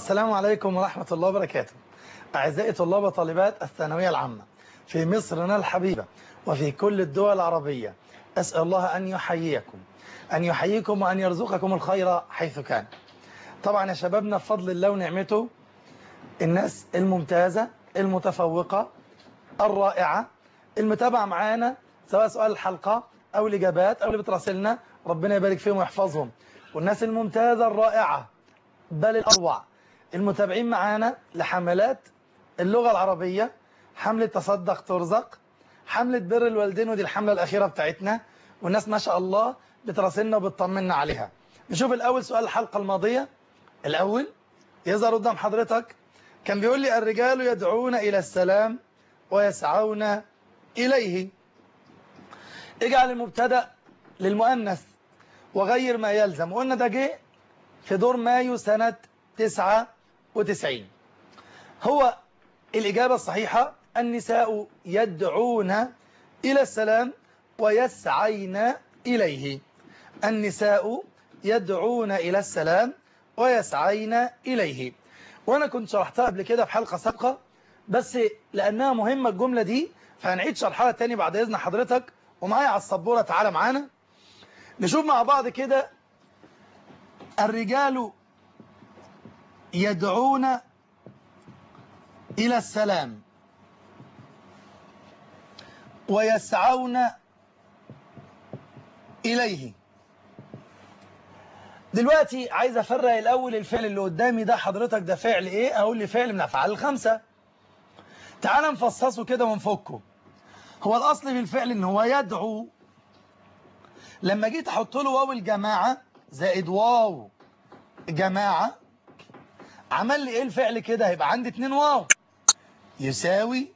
السلام عليكم ورحمة الله وبركاته أعزائي طلاب وطالبات الثانوية العامة في مصرنا الحبيبة وفي كل الدول العربية أسأل الله أن يحييكم أن يحييكم وأن يرزقكم الخير حيث كان طبعا يا شبابنا بفضل الله ونعمته الناس الممتازة المتفوقة الرائعة المتابعة معانا سواء سؤال الحلقة أو الإجابات أو اللي بتراسلنا ربنا يبارك فيهم ويحفظهم والناس الممتازة الرائعة بل الأروع المتابعين معانا لحملات اللغة العربية حملة تصدق ترزق حملة بر الوالدين ودي الحملة الأخيرة بتاعتنا والناس ما شاء الله بتراسلنا وبتطمنا عليها نشوف الأول سؤال الحلقة الماضية الأول يظهر قدام حضرتك كان بيقول لي الرجال يدعون إلى السلام ويسعون إليه اجعل المبتدا للمؤنث وغير ما يلزم وقلنا ده جه في دور مايو سنة 99 هو الإجابة الصحيحة النساء يدعون إلى السلام ويسعين إليه النساء يدعون إلى السلام ويسعين إليه وأنا كنت شرحتها قبل كده في حلقة سابقة بس لأنها مهمة الجملة دي فهنعيد شرحها تاني بعد إذن حضرتك ومعايا على السبورة تعالى معانا نشوف مع بعض كده الرجال يدعون إلى السلام ويسعون إليه دلوقتي عايز أفرق الأول الفعل اللي قدامي ده حضرتك ده فعل إيه أقول لي فعل من أفعال الخمسة تعال نفصصه كده ونفكه هو الأصل في الفعل إن هو يدعو لما جيت أحط له واو الجماعة زائد واو جماعة عمل لي إيه الفعل كده هيبقى عندي اتنين واو يساوي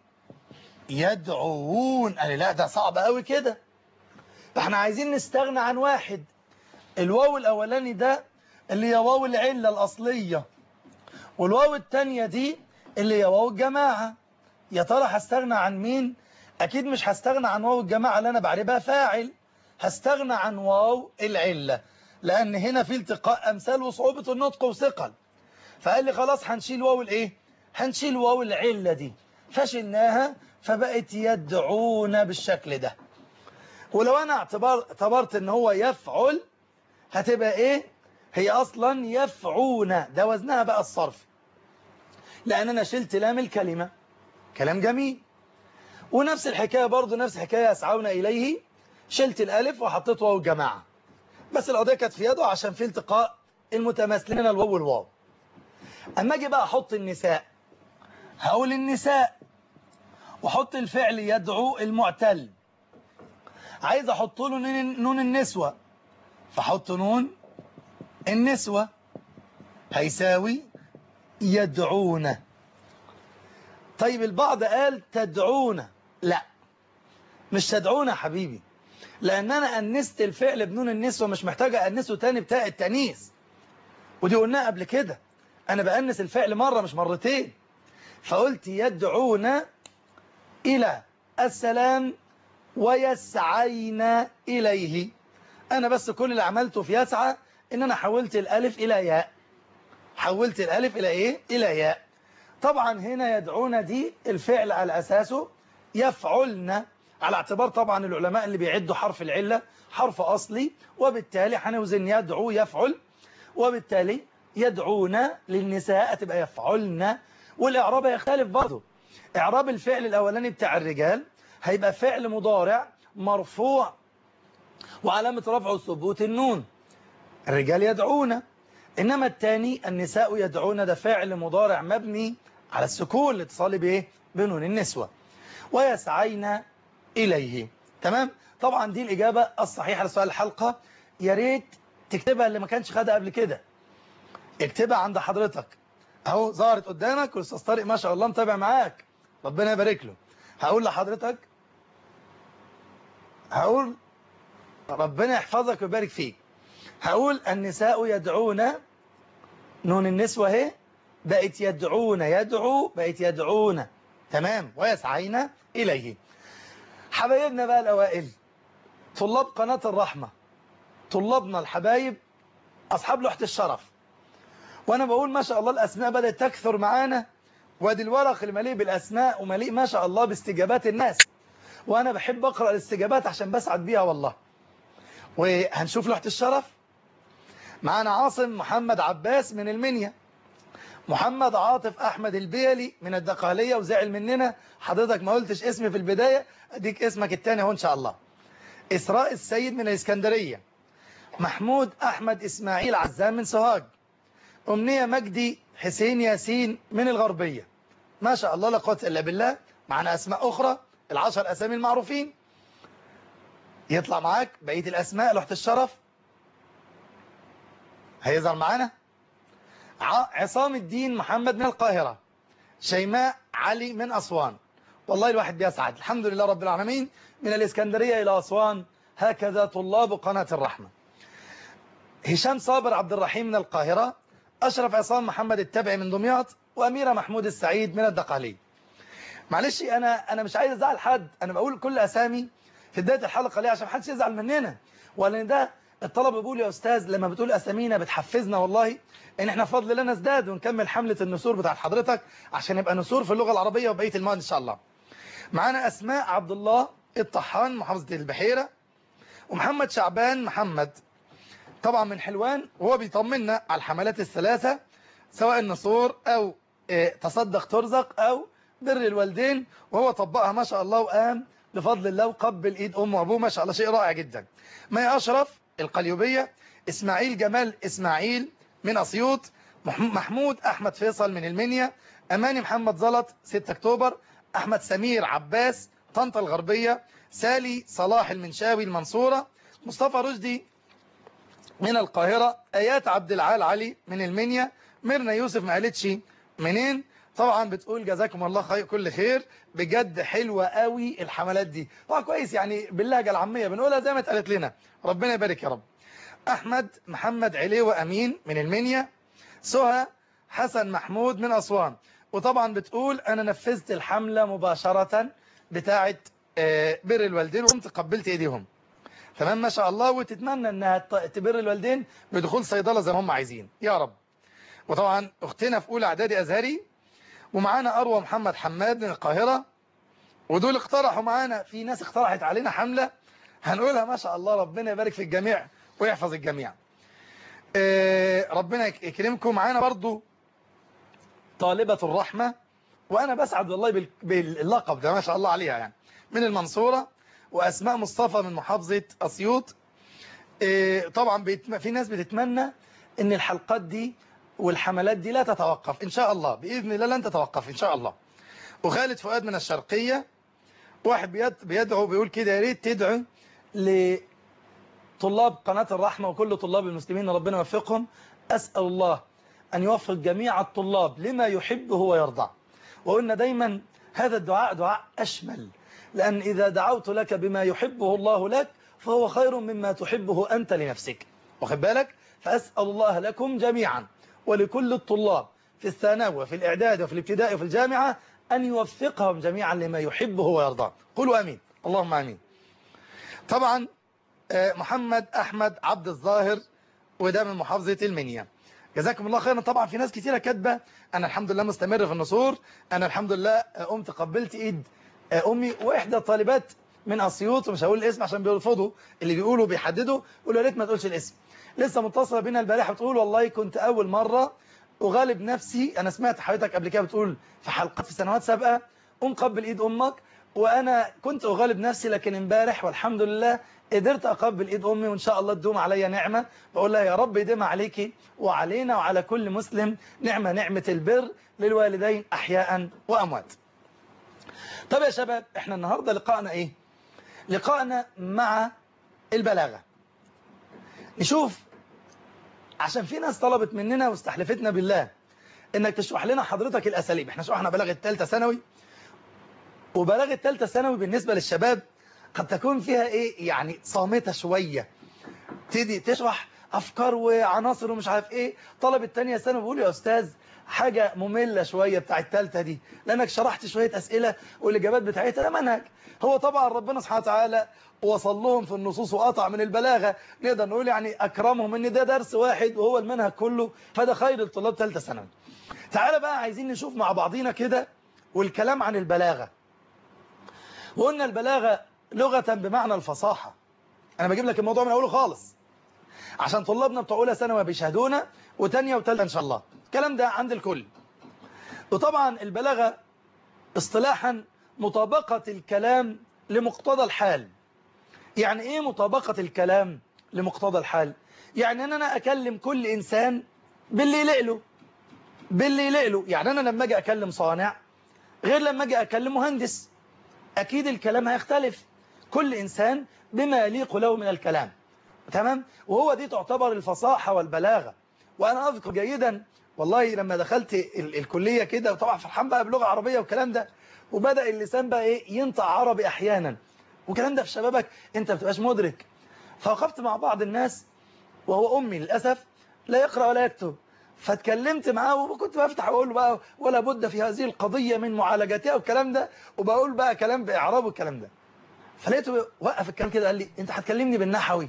يدعوون قال لي لا ده صعب قوي كده فاحنا عايزين نستغنى عن واحد الواو الأولاني ده اللي هي واو العلة الأصلية والواو التانية دي اللي هي واو الجماعة يا ترى هستغنى عن مين أكيد مش هستغنى عن واو الجماعة اللي أنا بعربها فاعل هستغنى عن واو العلة لأن هنا في التقاء أمثال وصعوبة النطق وثقل فقال لي خلاص هنشيل واو الإيه هنشيل واو العلة دي فشلناها فبقت يدعون بالشكل ده ولو أنا اعتبر اعتبرت ان هو يفعل هتبقى إيه هي أصلا يفعون ده وزنها بقى الصرف لأن أنا شلت لام الكلمة كلام جميل ونفس الحكاية برضو نفس الحكاية يسعون إليه شلت الألف وحطيت واو الجماعة بس القضية كانت في يده عشان في التقاء المتماثلين الواو والواو أما أجي بقى أحط النساء هقول النساء وحط الفعل يدعو المعتل عايز أحط له نون النسوة فحط نون النسوة هيساوي يدعون طيب البعض قال تدعون لا مش تدعون يا حبيبي لأن أنا أنست الفعل بنون النسوة مش محتاجة أنسه تاني بتاع التانيث ودي قلناها قبل كده أنا بأنس الفعل مرة مش مرتين فقلت يدعون إلى السلام ويسعين إليه أنا بس كل اللي عملته في يسعى إن أنا حولت الألف إلى ياء حولت الألف إلى إيه؟ إلى ياء طبعا هنا يدعون دي الفعل على أساسه يفعلن على اعتبار طبعا العلماء اللي بيعدوا حرف العلة حرف أصلي وبالتالي هنوزن يدعو يفعل وبالتالي يدعون للنساء تبقى يفعلن والإعراب يختلف برضه إعراب الفعل الأولاني بتاع الرجال هيبقى فعل مضارع مرفوع وعلامة رفعه ثبوت النون الرجال يدعون إنما الثاني النساء يدعون ده فعل مضارع مبني على السكون الاتصال بإيه بنون النسوة ويسعين إليه تمام طبعا دي الإجابة الصحيحة لسؤال الحلقة يا ريت تكتبها اللي ما كانش خدها قبل كده اكتبها عند حضرتك اهو ظهرت قدامك والاستاذ طارق ما شاء الله متابع معاك ربنا يبارك له هقول لحضرتك هقول ربنا يحفظك ويبارك فيك هقول النساء يدعون نون النسوة اهي بقت يدعون يدعو بقت يدعون تمام ويسعين إليه حبايبنا بقى الأوائل طلاب قناة الرحمة طلابنا الحبايب أصحاب لوحة الشرف وانا بقول ما شاء الله الاسماء بدأت تكثر معانا وادي الورق اللي مليء بالاسماء ومليء ما شاء الله باستجابات الناس وانا بحب اقرا الاستجابات عشان بسعد بيها والله وهنشوف لوحه الشرف معانا عاصم محمد عباس من المنيا محمد عاطف احمد البيلي من الدقهليه وزعل مننا حضرتك ما قلتش اسمي في البدايه اديك اسمك الثاني اهو ان شاء الله اسراء السيد من الاسكندريه محمود احمد اسماعيل عزام من سوهاج امنيه مجدي حسين ياسين من الغربيه ما شاء الله لا قوه الا بالله معنا اسماء اخرى العشر اسامي المعروفين يطلع معاك بقيه الاسماء لوحه الشرف هيظهر معانا عصام الدين محمد من القاهرة شيماء علي من أسوان والله الواحد بيسعد الحمد لله رب العالمين من الإسكندرية إلى أسوان هكذا طلاب قناة الرحمة هشام صابر عبد الرحيم من القاهرة أشرف عصام محمد التبعي من دمياط وأميرة محمود السعيد من الدقهلية معلش أنا أنا مش عايز أزعل حد أنا بقول كل أسامي في بداية الحلقة ليه عشان محدش يزعل مننا ولا ده الطلبة بيقول يا أستاذ لما بتقول أسامينا بتحفزنا والله إن إحنا بفضل الله نزداد ونكمل حملة النسور بتاعت حضرتك عشان يبقى نسور في اللغة العربية وبقية المواد إن شاء الله معانا أسماء عبد الله الطحان محافظة البحيرة ومحمد شعبان محمد طبعا من حلوان وهو بيطمنا على الحملات الثلاثة سواء النسور أو تصدق ترزق أو بر الوالدين وهو طبقها ما شاء الله وقام بفضل الله وقبل ايد امه وابوه ما شاء الله شيء رائع جدا ما اشرف القليوبية اسماعيل جمال اسماعيل من اسيوط محمود احمد فيصل من المنيا اماني محمد زلط 6 اكتوبر احمد سمير عباس طنطا الغربية سالي صلاح المنشاوي المنصورة مصطفى رشدي من القاهرة ايات عبد العال علي من المنيا ميرنا يوسف ما قالتش منين طبعا بتقول جزاكم الله خير كل خير بجد حلوة قوي الحملات دي طبعا كويس يعني باللهجة العامية بنقولها زي ما اتقالت لنا ربنا يبارك يا رب أحمد محمد عليوة أمين من المنيا سهى حسن محمود من أسوان وطبعا بتقول أنا نفذت الحملة مباشرة بتاعة بر الوالدين وقمت قبلت ايديهم تمام ما شاء الله وتتمنى انها تبر الوالدين بدخول صيدلة زي ما هم عايزين يا رب وطبعا اختنا في اولى اعدادي ازهري ومعانا أروى محمد حماد من القاهرة ودول اقترحوا معانا في ناس اقترحت علينا حملة هنقولها ما شاء الله ربنا يبارك في الجميع ويحفظ الجميع اه ربنا يكرمكم معانا برضو طالبة الرحمة وأنا بسعد والله باللقب ده ما شاء الله عليها يعني من المنصورة وأسماء مصطفى من محافظة أسيوط اه طبعا في ناس بتتمنى ان الحلقات دي والحملات دي لا تتوقف إن شاء الله بإذن الله لن تتوقف إن شاء الله وخالد فؤاد من الشرقية واحد بيدعو بيقول كده يا ريت تدعو لطلاب قناة الرحمة وكل طلاب المسلمين ربنا يوفقهم أسأل الله أن يوفق جميع الطلاب لما يحبه ويرضى وقلنا دايما هذا الدعاء دعاء أشمل لأن إذا دعوت لك بما يحبه الله لك فهو خير مما تحبه أنت لنفسك واخد بالك فأسأل الله لكم جميعا ولكل الطلاب في الثانوي وفي الإعداد وفي الابتدائي وفي الجامعة أن يوفقهم جميعا لما يحبه ويرضاه قولوا أمين اللهم أمين طبعا محمد أحمد عبد الظاهر وده من محافظة المنيا جزاكم الله خيرا طبعا في ناس كتيرة كاتبة أنا الحمد لله مستمر في النصور أنا الحمد لله قمت قبلت إيد أمي وإحدى الطالبات من أسيوط ومش هقول الاسم عشان بيرفضوا اللي بيقولوا بيحددوا قولوا يا ريت ما تقولش الاسم لسه متصلة بينا البارحة بتقول والله كنت أول مرة أغالب نفسي أنا سمعت حضرتك قبل كده بتقول في حلقات في سنوات سابقة قم قبل إيد أمك وأنا كنت أغالب نفسي لكن امبارح والحمد لله قدرت أقبل إيد أمي وإن شاء الله تدوم عليا نعمة بقول لها يا رب يديم عليكي وعلينا وعلى كل مسلم نعمة نعمة البر للوالدين أحياء وأموات طب يا شباب احنا النهاردة لقاءنا إيه لقاءنا مع البلاغة نشوف عشان في ناس طلبت مننا واستحلفتنا بالله انك تشرح لنا حضرتك الاساليب احنا شرحنا بلاغه الثالثه ثانوي وبلاغه الثالثه ثانوي بالنسبه للشباب قد تكون فيها ايه يعني صامته شويه تدي تشرح افكار وعناصر ومش عارف ايه طلب التانية سنة بيقول يا استاذ حاجة مملة شوية بتاع التالتة دي لانك شرحت شوية اسئلة والاجابات بتاعتها ده منهج هو طبعا ربنا سبحانه وتعالى وصل لهم في النصوص وقطع من البلاغة نقدر نقول يعني اكرمهم ان ده درس واحد وهو المنهج كله فده خير الطلاب ثالثه ثانوي تعالى بقى عايزين نشوف مع بعضينا كده والكلام عن البلاغة وقلنا البلاغة لغة بمعنى الفصاحة أنا بجيب لك الموضوع من أوله خالص عشان طلابنا بتوع أولى ثانوي بيشهدونا وتانية وتالتة إن شاء الله الكلام ده عند الكل وطبعا البلاغة اصطلاحا مطابقة الكلام لمقتضى الحال يعني ايه مطابقة الكلام لمقتضى الحال يعني ان انا اكلم كل انسان باللي يلق له باللي يلق له يعني انا لما اجي اكلم صانع غير لما اجي اكلم مهندس اكيد الكلام هيختلف كل انسان بما يليق له من الكلام تمام وهو دي تعتبر الفصاحة والبلاغة وانا اذكر جيدا والله لما دخلت ال الكلية كده وطبعا فرحان بقى بلغة عربية والكلام ده وبدأ اللسان بقى ايه ينطق عربي احيانا والكلام ده في شبابك انت ما بتبقاش مدرك فوقفت مع بعض الناس وهو امي للاسف لا يقرأ ولا يكتب فاتكلمت معاه وكنت بفتح واقول له بقى ولا بد في هذه القضية من معالجتها والكلام ده وبقول بقى كلام باعراب والكلام ده فلقيته وقف الكلام كده قال لي انت هتكلمني بالنحوي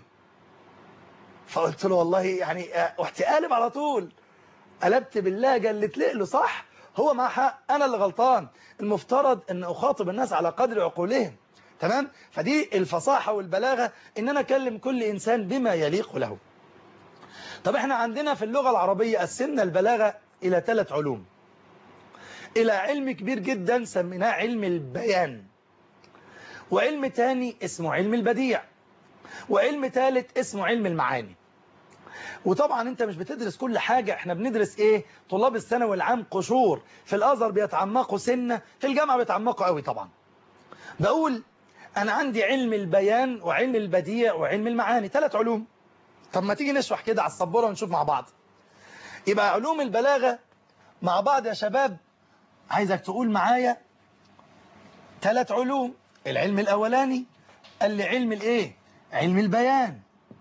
فقلت له والله يعني رحت قالب على طول قلبت باللهجه اللي تلق له صح هو مع حق انا اللي غلطان المفترض ان اخاطب الناس على قدر عقولهم تمام فدي الفصاحة والبلاغة ان انا اكلم كل انسان بما يليق له طب احنا عندنا في اللغة العربية قسمنا البلاغة الى ثلاث علوم الى علم كبير جدا سميناه علم البيان وعلم تاني اسمه علم البديع وعلم ثالث اسمه علم المعاني وطبعا انت مش بتدرس كل حاجة احنا بندرس ايه طلاب الثانوي العام قشور في الازهر بيتعمقوا سنة في الجامعة بيتعمقوا قوي طبعا بقول انا عندي علم البيان وعلم البديع وعلم المعاني ثلاث علوم طب ما تيجي نشرح كده على السبوره ونشوف مع بعض يبقى علوم البلاغة مع بعض يا شباب عايزك تقول معايا ثلاث علوم العلم الاولاني قال لي علم الايه علم البيان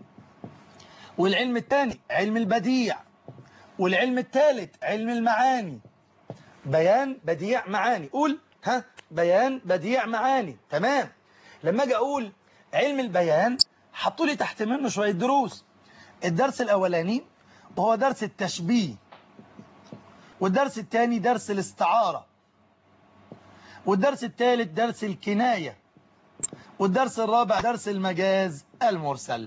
والعلم الثاني علم البديع والعلم الثالث علم المعاني بيان بديع معاني قول ها بيان بديع معاني تمام لما اجي اقول علم البيان حطوا لي تحت منه شوية دروس الدرس الاولاني وهو درس التشبيه والدرس الثاني درس الاستعارة والدرس الثالث درس الكناية والدرس الرابع درس المجاز المرسل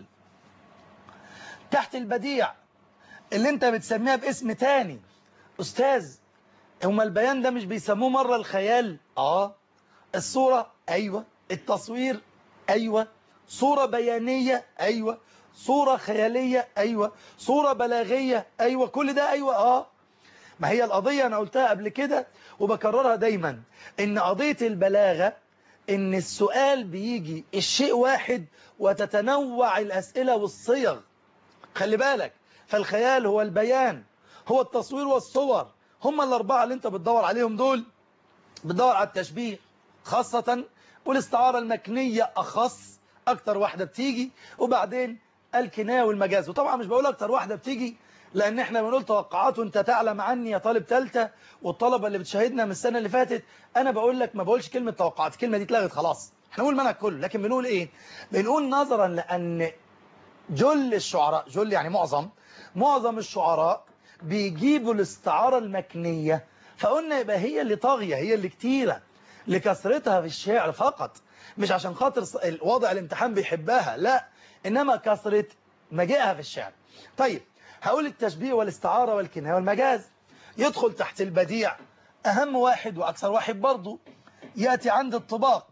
تحت البديع اللي انت بتسميها باسم تاني استاذ هما البيان ده مش بيسموه مرة الخيال اه الصورة ايوه التصوير ايوه صورة بيانية ايوه صورة خيالية ايوه صورة بلاغية ايوه كل ده ايوه اه ما هي القضية انا قلتها قبل كده وبكررها دايما ان قضية البلاغة ان السؤال بيجي الشيء واحد وتتنوع الاسئلة والصيغ خلي بالك فالخيال هو البيان هو التصوير والصور هم الأربعة اللي انت بتدور عليهم دول بتدور على التشبيه خاصة والاستعارة المكنية أخص أكتر واحدة بتيجي وبعدين الكناية والمجاز وطبعا مش بقول أكتر واحدة بتيجي لأن احنا بنقول توقعات وانت تعلم عني يا طالب تالتة والطلبة اللي بتشاهدنا من السنة اللي فاتت أنا بقول لك ما بقولش كلمة توقعات الكلمة دي اتلغت خلاص احنا نقول منها كله لكن بنقول ايه بنقول نظرا لأن جل الشعراء جل يعني معظم معظم الشعراء بيجيبوا الاستعارة المكنية فقلنا يبقى هي اللي طاغية هي اللي كتيرة لكثرتها في الشعر فقط مش عشان خاطر وضع الامتحان بيحبها لا إنما كثرة مجيئها في الشعر طيب هقول التشبيه والاستعارة والكناية والمجاز يدخل تحت البديع أهم واحد وأكثر واحد برضه يأتي عند الطباق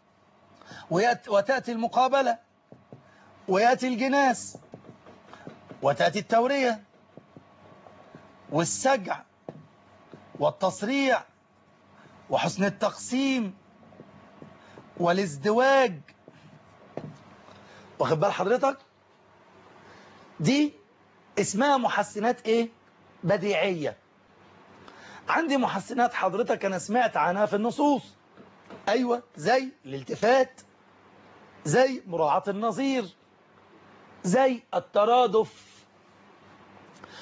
ويأتي وتأتي المقابلة ويأتي الجناس وتأتي التورية والسجع والتصريع وحسن التقسيم والازدواج واخد بال حضرتك دي اسمها محسنات ايه بديعية عندي محسنات حضرتك انا سمعت عنها في النصوص ايوه زي الالتفات زي مراعاة النظير زي الترادف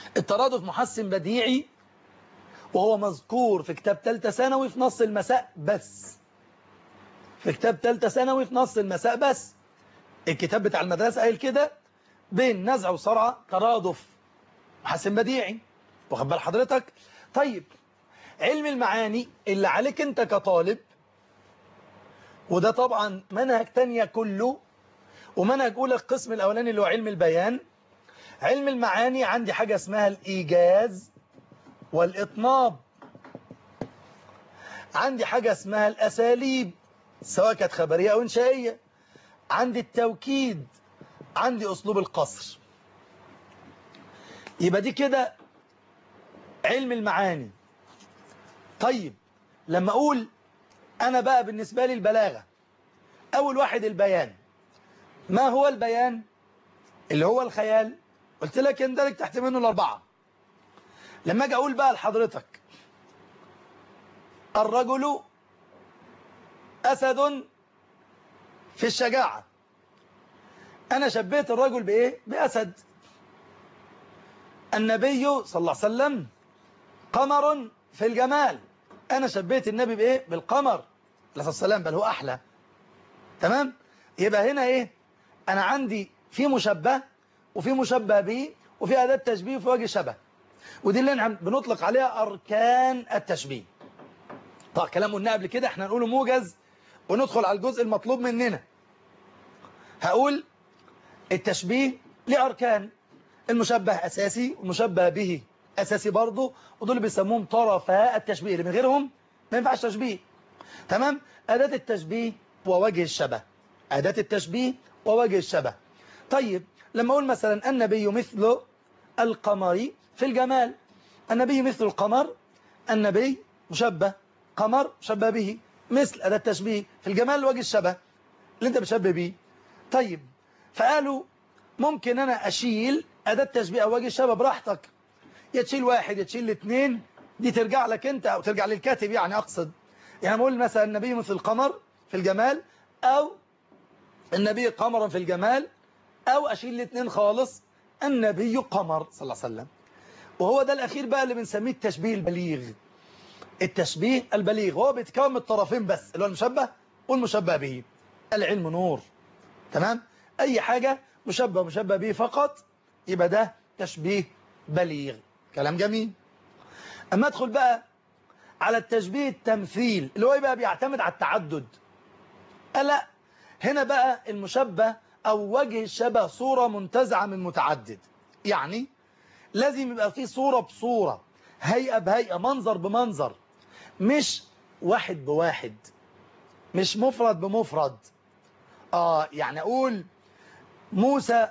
الترادف محسن بديعي وهو مذكور في كتاب ثالثه ثانوي في نص المساء بس في كتاب ثالثه ثانوي في نص المساء بس الكتاب بتاع المدرسة قايل كده بين نزع وصرعة ترادف محسن بديعي واخد بال حضرتك طيب علم المعاني اللي عليك انت كطالب وده طبعا منهج تانية كله ومنهج أولى القسم الأولاني اللي هو علم البيان علم المعاني عندي حاجة اسمها الإيجاز والإطناب عندي حاجة اسمها الأساليب سواء كانت خبرية أو إنشائية عندي التوكيد عندي أسلوب القصر يبقى دي كده علم المعاني طيب لما أقول أنا بقى بالنسبة لي البلاغة أول واحد البيان ما هو البيان اللي هو الخيال قلت لك يندرج تحت منه الأربعة لما أجي أقول بقى لحضرتك الرجل أسد في الشجاعة أنا شبيت الرجل بإيه؟ بأسد النبي صلى الله عليه وسلم قمر في الجمال أنا شبيت النبي بإيه؟ بالقمر عليه الصلاة والسلام بل هو أحلى تمام؟ يبقى هنا إيه؟ أنا عندي في مشبه وفي مشبه به وفي أداة تشبيه وفي وجه شبه ودي اللي احنا بنطلق عليها أركان التشبيه طبعا كلام قلنا قبل كده احنا نقوله موجز وندخل على الجزء المطلوب مننا هقول التشبيه لأركان المشبه أساسي والمشبه به أساسي برضه ودول بيسموهم طرفاء التشبيه اللي من غيرهم ما ينفعش تشبيه تمام أداة التشبيه ووجه الشبه أداة التشبيه ووجه الشبه طيب لما أقول مثلا النبي مثل القمر في الجمال النبي مثل القمر النبي مشبه قمر مشبه به مثل أداة تشبيه في الجمال وجه الشبه اللي انت بتشبه بيه طيب فقالوا ممكن أنا أشيل أداة تشبيه أو وجه الشبه براحتك يا تشيل واحد يا تشيل اثنين دي ترجع لك أنت أو ترجع للكاتب يعني أقصد يعني بقول مثلا النبي مثل القمر في الجمال أو النبي قمرا في الجمال أو أشيل الاثنين خالص النبي قمر صلى الله عليه وسلم وهو ده الأخير بقى اللي بنسميه التشبيه البليغ التشبيه البليغ هو بيتكون من الطرفين بس اللي هو المشبه والمشبه به العلم نور تمام أي حاجة مشبه مشبه به فقط يبقى ده تشبيه بليغ كلام جميل أما أدخل بقى على التشبيه التمثيل اللي هو يبقى بيعتمد على التعدد ألا هنا بقى المشبه أو وجه الشبه صورة منتزعة من متعدد يعني لازم يبقى فيه صورة بصورة هيئة بهيئة منظر بمنظر مش واحد بواحد مش مفرد بمفرد آه يعني أقول موسى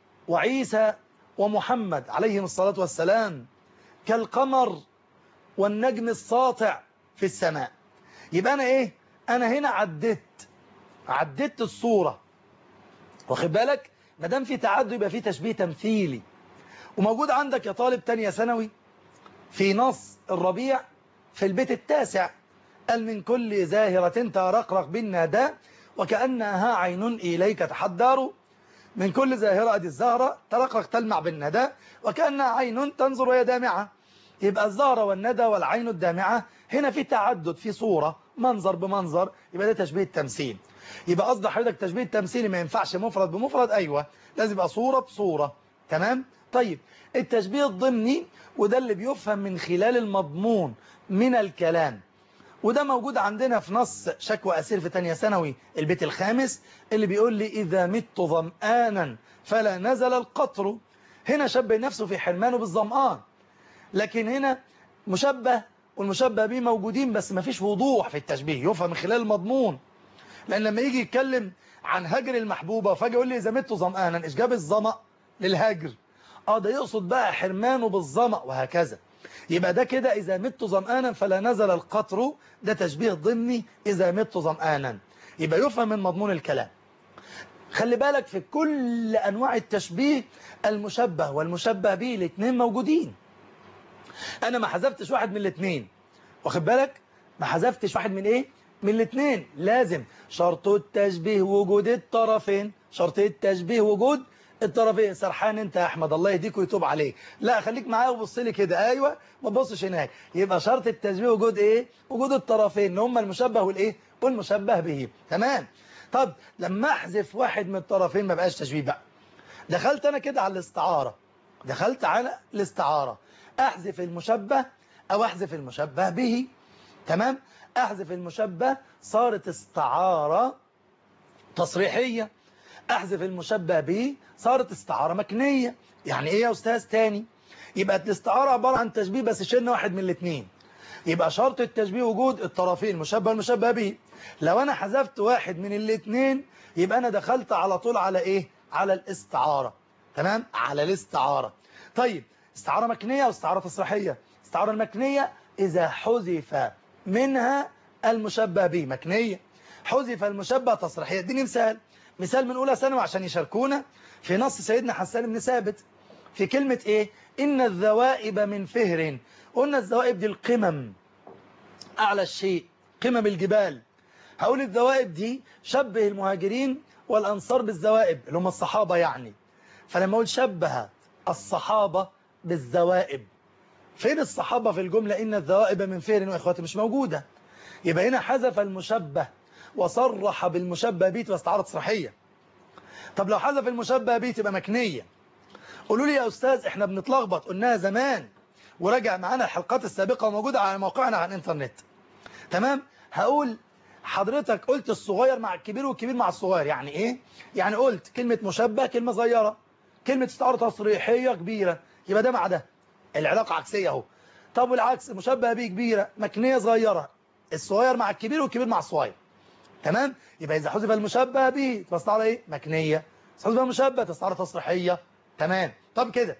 وعيسى ومحمد عليهم الصلاة والسلام كالقمر والنجم الساطع في السماء يبقى أنا إيه أنا هنا عدت عدت الصورة واخد بالك ما دام في تعدد يبقى في تشبيه تمثيلي وموجود عندك يا طالب تانية ثانوي في نص الربيع في البيت التاسع قال من كل زاهرة ترقرق بالنادى وكأنها عين إليك تحدار من كل زاهرة أدي الزهرة ترقرق تلمع بالندى وكأنها عين تنظر وهي دامعة يبقى الزهرة والندى والعين الدامعة هنا في تعدد في صورة منظر بمنظر يبقى ده تشبيه التمثيل يبقى قصد حضرتك تشبيه التمثيلي ما ينفعش مفرد بمفرد أيوة لازم يبقى صورة بصورة تمام طيب التشبيه الضمني وده اللي بيفهم من خلال المضمون من الكلام وده موجود عندنا في نص شكوى أسير في تانية ثانوي البيت الخامس اللي بيقول لي إذا مت ظمآنا فلا نزل القطر هنا شبه نفسه في حرمانه بالظمآن لكن هنا مشبه والمشبه به موجودين بس ما فيش وضوح في التشبيه يفهم من خلال المضمون لأن لما يجي يتكلم عن هجر المحبوبة فاجي يقول لي إذا مت ظمآنا إيش جاب الظمأ للهجر اه ده يقصد بقى حرمانه بالظمأ وهكذا يبقى ده كده إذا مت ظمآنا فلا نزل القطر ده تشبيه ضمني إذا مت ظمآنا يبقى يفهم من مضمون الكلام خلي بالك في كل أنواع التشبيه المشبه والمشبه به الاثنين موجودين أنا ما حذفتش واحد من الاثنين واخد بالك ما حذفتش واحد من إيه من الاثنين لازم شرط التشبيه وجود الطرفين شرط التشبيه وجود الطرفين سرحان انت يا احمد الله يهديك ويتوب عليك لا خليك معايا وبص لي كده ايوه ما تبصش هناك يبقى شرط التشبيه وجود ايه وجود الطرفين ان هم المشبه والايه والمشبه به تمام طب لما احذف واحد من الطرفين ما بقاش تشبيه بقى دخلت انا كده على الاستعاره دخلت على الاستعاره احذف المشبه او احذف المشبه به تمام احذف المشبه صارت استعاره تصريحيه احذف المشبه به صارت استعارة مكنية يعني ايه يا استاذ تاني يبقى الاستعارة عبارة عن تشبيه بس شلنا واحد من الاثنين يبقى شرط التشبيه وجود الطرفين المشبه والمشبه به لو انا حذفت واحد من الاثنين يبقى انا دخلت على طول على ايه على الاستعارة تمام على الاستعارة طيب استعارة مكنية واستعارة تصريحية استعارة المكنية اذا حذف منها المشبه به مكنية حذف المشبه تصريحية اديني مثال مثال من أولى ثانوي عشان يشاركونا في نص سيدنا حسان بن ثابت في كلمة إيه إن الذوائب من فهر قلنا الذوائب دي القمم أعلى الشيء قمم الجبال هقول الذوائب دي شبه المهاجرين والأنصار بالذوائب اللي هم الصحابة يعني فلما أقول شبه الصحابة بالذوائب فين الصحابة في الجملة إن الذوائب من فهر وإخواتي مش موجودة يبقى هنا حذف المشبه وصرح بالمشبه به تبقى استعارة تصريحية طب لو حذف المشبه به تبقى مكنية قولوا لي يا أستاذ احنا بنتلخبط قلناها زمان وراجع معانا الحلقات السابقة وموجودة على موقعنا على الانترنت تمام هقول حضرتك قلت الصغير مع الكبير والكبير مع الصغير يعني ايه يعني قلت كلمة مشبه كلمة صغيرة كلمة استعارة تصريحية كبيرة يبقى ده مع ده العلاقة عكسية اهو طب والعكس مشبه به كبيرة مكنية صغيرة الصغير مع الكبير والكبير مع الصغير تمام يبقى إذا حذف المشبه به تبقى استعارة إيه مكنية حذف المشبه تستعارة تصريحية تمام طب كده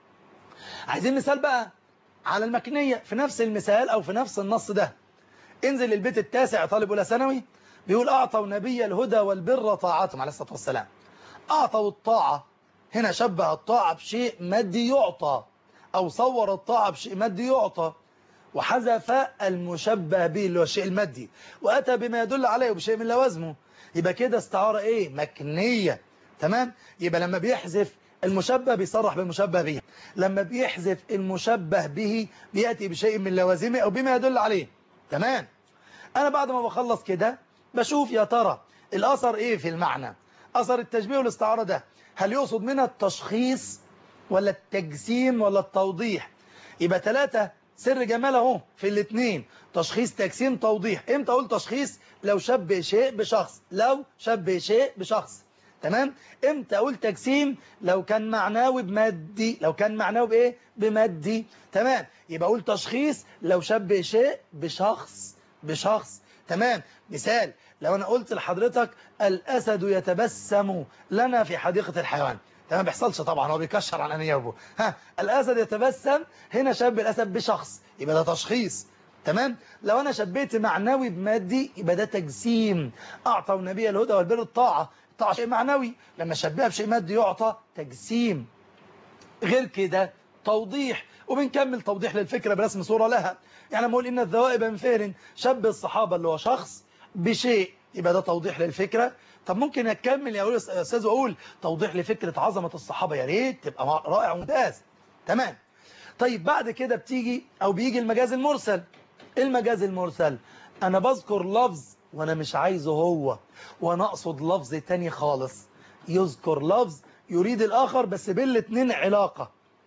عايزين مثال بقى على المكنية في نفس المثال أو في نفس النص ده انزل للبيت التاسع طالب أولى ثانوي بيقول أعطوا نبي الهدى والبر طاعتهم عليه الصلاة والسلام أعطوا الطاعة هنا شبه الطاعة بشيء مادي يعطى أو صور الطاعة بشيء مادي يعطى وحذف المشبه به اللي هو الشيء المادي وأتى بما يدل عليه بشيء من لوازمه يبقى كده استعارة إيه مكنية تمام يبقى لما بيحذف المشبه بيصرح بالمشبه به لما بيحذف المشبه به بيأتي بشيء من لوازمه أو بما يدل عليه تمام أنا بعد ما بخلص كده بشوف يا ترى الأثر إيه في المعنى أثر التشبيه والاستعارة ده هل يقصد منها التشخيص ولا التجسيم ولا التوضيح يبقى ثلاثة سر جمال اهو في الاثنين تشخيص تجسيم توضيح امتى اقول تشخيص لو شبه شيء بشخص لو شبه شيء بشخص تمام امتى اقول تجسيم لو كان معناوي بمادي لو كان معناوي بايه بمادي تمام يبقى اقول تشخيص لو شبه شيء بشخص بشخص تمام مثال لو انا قلت لحضرتك الاسد يتبسم لنا في حديقة الحيوان ده ما بيحصلش طبعا هو بيكشر عن انيابه ها الاسد يتبسم هنا شبه الاسد بشخص يبقى ده تشخيص تمام لو انا شبيت معنوي بمادي يبقى ده تجسيم اعطى النبي الهدى والبر الطاعه الطاعه شيء معنوي لما شبهها بشيء مادي يعطى تجسيم غير كده توضيح وبنكمل توضيح للفكره برسم صوره لها يعني لما اقول ان الذوائب من فهر شبه الصحابه اللي هو شخص بشيء يبقى ده توضيح للفكره طب ممكن اكمل يا استاذ واقول توضيح لفكره عظمه الصحابه يا ريت تبقى رائع وممتاز تمام طيب بعد كده بتيجي او بيجي المجاز المرسل ايه المجاز المرسل انا بذكر لفظ وانا مش عايزه هو وانا اقصد لفظ تاني خالص يذكر لفظ يريد الاخر بس بين الاتنين علاقه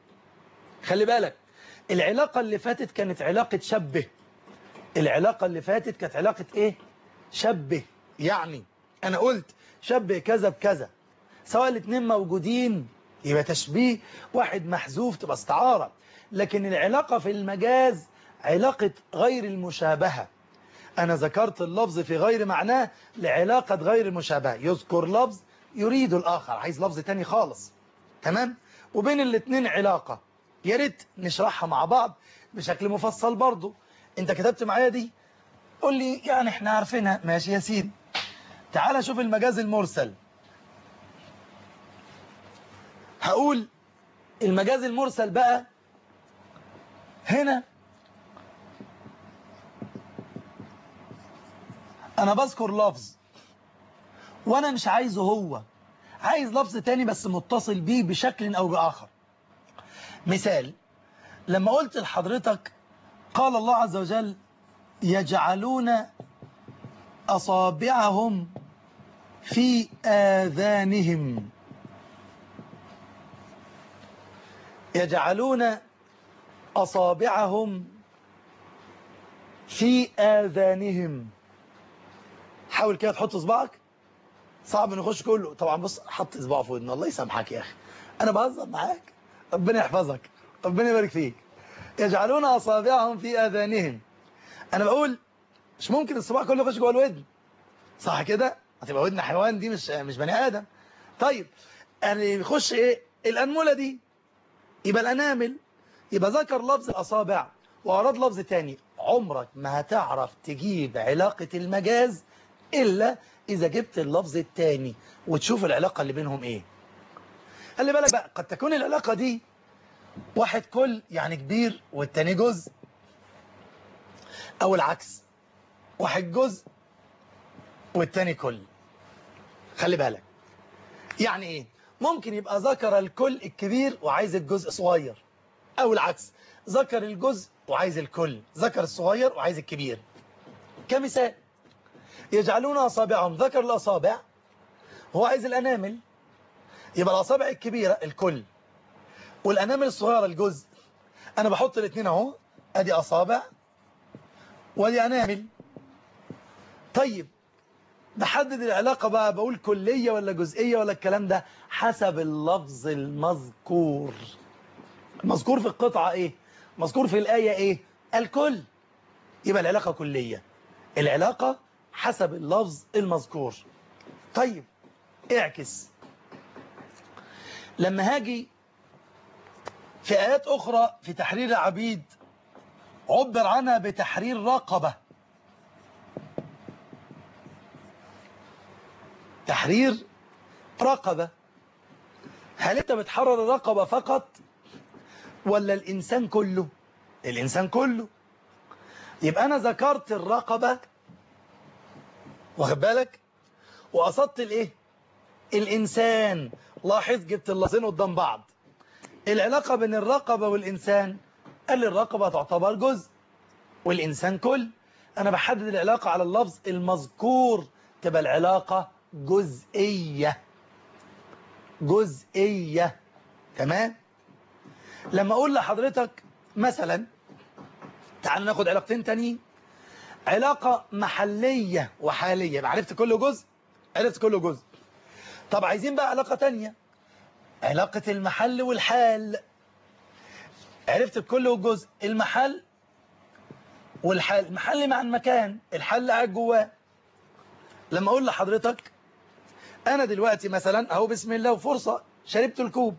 خلي بالك العلاقه اللي فاتت كانت علاقه شبه العلاقه اللي فاتت كانت علاقه ايه شبه يعني انا قلت شبه كذا بكذا سواء الاثنين موجودين يبقى تشبيه واحد محذوف تبقى استعارة لكن العلاقة في المجاز علاقة غير المشابهة أنا ذكرت اللفظ في غير معناه لعلاقة غير المشابهة يذكر لفظ يريد الآخر عايز لفظ تاني خالص تمام وبين الاثنين علاقة يا ريت نشرحها مع بعض بشكل مفصل برضو انت كتبت معايا دي قول لي يعني احنا عارفينها ماشي يا سيدي تعال شوف المجاز المرسل هقول المجاز المرسل بقى هنا انا بذكر لفظ وانا مش عايزه هو عايز لفظ تاني بس متصل بيه بشكل أو بآخر مثال لما قلت لحضرتك قال الله عز وجل يجعلون أصابعهم في آذانهم يجعلون أصابعهم في آذانهم حاول كده تحط صباعك صعب نخش كله طبعا بص حط صباعه في ودنه الله يسامحك يا أخي أنا بهزر معاك ربنا يحفظك ربنا يبارك فيك يجعلون أصابعهم في آذانهم أنا بقول مش ممكن الصباع كله يخش جوه الودن صح كده هتبقى ودن حيوان دي مش مش بني آدم طيب يعني بيخش إيه الأنملة دي يبقى الأنامل يبقى ذكر لفظ الأصابع وأراد لفظ تاني عمرك ما هتعرف تجيب علاقة المجاز إلا إذا جبت اللفظ التاني وتشوف العلاقة اللي بينهم إيه خلي بالك بقى قد تكون العلاقة دي واحد كل يعني كبير والتاني جزء أو العكس واحد جزء والتاني كل خلي بالك يعني إيه ممكن يبقى ذكر الكل الكبير وعايز الجزء صغير أو العكس ذكر الجزء وعايز الكل ذكر الصغير وعايز الكبير كمثال يجعلون أصابعهم ذكر الأصابع هو عايز الأنامل يبقى الأصابع الكبيرة الكل والأنامل الصغيرة الجزء أنا بحط الاثنين اهو أدي أصابع وأدي أنامل طيب بحدد العلاقة بقى بقول كلية ولا جزئية ولا الكلام ده حسب اللفظ المذكور المذكور في القطعة ايه مذكور في الآية ايه الكل يبقى العلاقة كلية العلاقة حسب اللفظ المذكور طيب اعكس لما هاجي في آيات أخرى في تحرير العبيد عبر عنها بتحرير رقبة تحرير رقبة هل انت بتحرر الرقبة فقط ولا الإنسان كله الإنسان كله يبقى أنا ذكرت الرقبة واخد بالك وقصدت الايه الإنسان لاحظ جبت اللفظين قدام بعض العلاقة بين الرقبة والإنسان قال لي الرقبة تعتبر جزء والإنسان كل أنا بحدد العلاقة على اللفظ المذكور تبقى العلاقة جزئية جزئية تمام لما أقول لحضرتك مثلا تعال ناخد علاقتين تانيين علاقة محلية وحالية يبقى عرفت كل جزء عرفت كل جزء طب عايزين بقى علاقة تانية علاقة المحل والحال عرفت كل جزء المحل والحال المحل مع المكان الحل قاعد جواه لما اقول لحضرتك انا دلوقتي مثلا اهو بسم الله وفرصة شربت الكوب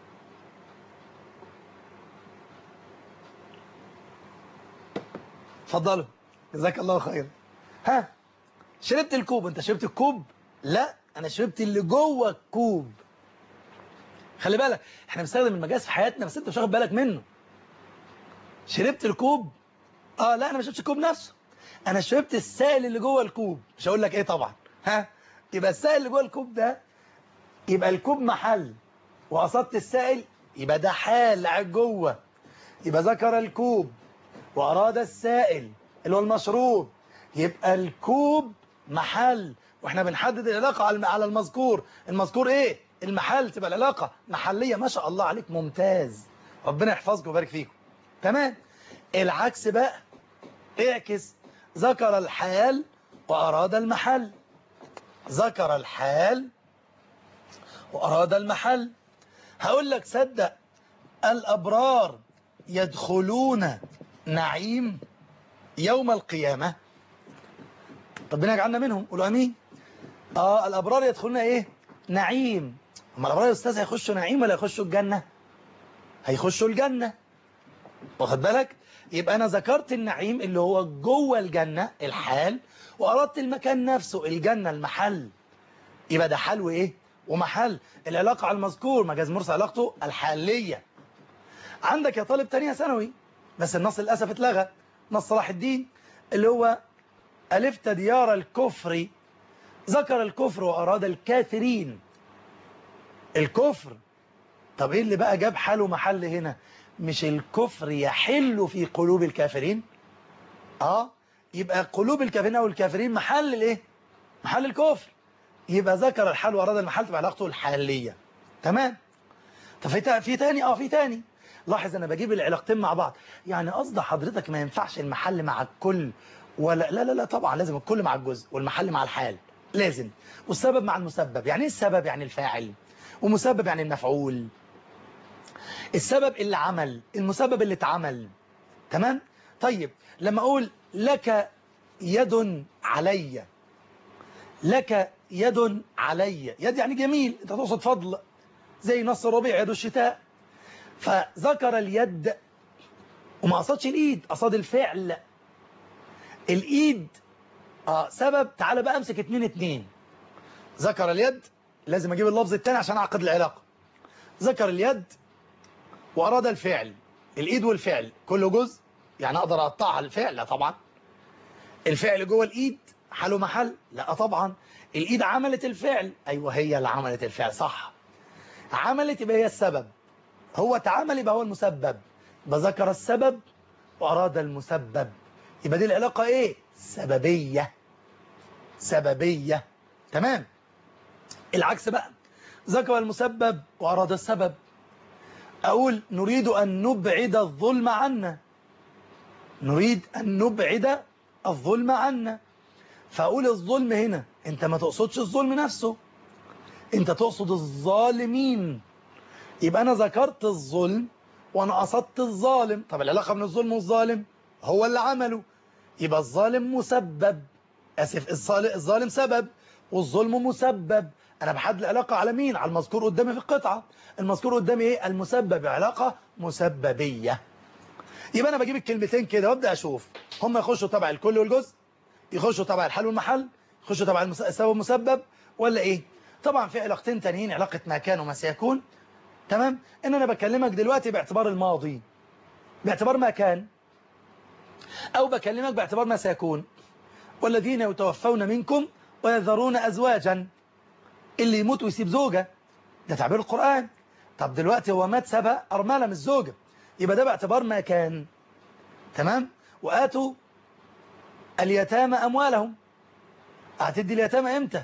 اتفضلوا جزاك الله خير ها شربت الكوب انت شربت الكوب لا انا شربت اللي جوه الكوب خلي بالك احنا بنستخدم المجاز في حياتنا بس انت مش واخد بالك منه شربت الكوب اه لا انا ما شربتش الكوب نفسه انا شربت السائل اللي جوه الكوب مش هقول لك ايه طبعا ها يبقى السائل اللي جوه الكوب ده يبقى الكوب محل وقصدت السائل يبقى ده حال قاعد جوه يبقى ذكر الكوب واراد السائل اللي هو المشروب يبقى الكوب محل واحنا بنحدد العلاقة على المذكور المذكور ايه المحل تبقى العلاقة محلية ما شاء الله عليك ممتاز ربنا يحفظكم ويبارك فيكم تمام العكس بقى اعكس ذكر الحال وأراد المحل ذكر الحال وأراد المحل هقول لك صدق الأبرار يدخلون نعيم يوم القيامة ربنا يجعلنا منهم قولوا أمين آه الأبرار يدخلون إيه نعيم اما الأبرار يا أستاذ هيخشوا نعيم ولا يخشوا الجنة هيخشوا الجنة واخد بالك يبقى أنا ذكرت النعيم اللي هو جوه الجنة الحال وأردت المكان نفسه الجنة المحل يبقى ده حال وإيه ومحل العلاقة على المذكور مجاز مرسى علاقته الحالية عندك يا طالب تانية ثانوي بس النص للأسف اتلغى نص صلاح الدين اللي هو ألفت ديار الكفر ذكر الكفر وأراد الكافرين الكفر طب ايه اللي بقى جاب حاله محل هنا مش الكفر يحل في قلوب الكافرين اه يبقى قلوب الكافرين او الكافرين محل الايه محل الكفر يبقى ذكر الحال واراد المحل تبقى علاقته الحاليه تمام طب في في تاني اه في تاني لاحظ انا بجيب العلاقتين مع بعض يعني قصد حضرتك ما ينفعش المحل مع الكل ولا لا لا لا طبعا لازم الكل مع الجزء والمحل مع الحال لازم والسبب مع المسبب يعني ايه السبب يعني الفاعل ومسبب يعني المفعول السبب اللي عمل المسبب اللي اتعمل تمام طيب لما اقول لك يد علي لك يد علي يد يعني جميل انت تقصد فضل زي نص الربيع يد الشتاء فذكر اليد وما قصدش الايد قصد الفعل الايد اه سبب تعالى بقى امسك اتنين اتنين ذكر اليد لازم اجيب اللفظ التاني عشان اعقد العلاقة ذكر اليد واراد الفعل الايد والفعل كله جزء يعني اقدر اقطعها الفعل لا طبعا الفعل جوه الايد حاله محل لا طبعا الايد عملت الفعل ايوه هي اللي عملت الفعل صح عملت يبقى هي السبب هو اتعمل يبقى هو المسبب بذكر السبب واراد المسبب يبقى دي العلاقة ايه سببية سببية تمام العكس بقى ذكر المسبب واراد السبب اقول نريد ان نبعد الظلم عنا نريد ان نبعد الظلم عنا فاقول الظلم هنا انت ما تقصدش الظلم نفسه انت تقصد الظالمين يبقى انا ذكرت الظلم وانا قصدت الظالم طب العلاقة بين الظلم والظالم هو اللي عمله يبقى الظالم مسبب اسف الظالم سبب والظلم مسبب انا بحدد العلاقة على مين على المذكور قدامي في القطعة المذكور قدامي ايه المسبب علاقة مسببية يبقى انا بجيب الكلمتين كده وابدا اشوف هم يخشوا تبع الكل والجزء يخشوا تبع الحل والمحل يخشوا تبع السبب والمسبب ولا ايه طبعا في علاقتين تانيين علاقة ما كان وما سيكون تمام ان انا بكلمك دلوقتي باعتبار الماضي باعتبار ما كان او بكلمك باعتبار ما سيكون والذين يتوفون منكم ويذرون ازواجا اللي يموت ويسيب زوجة ده تعبير القرآن طب دلوقتي هو مات سبق أرملة من الزوجة يبقى ده باعتبار ما كان تمام وآتوا اليتامى أموالهم هتدي اليتامى امتى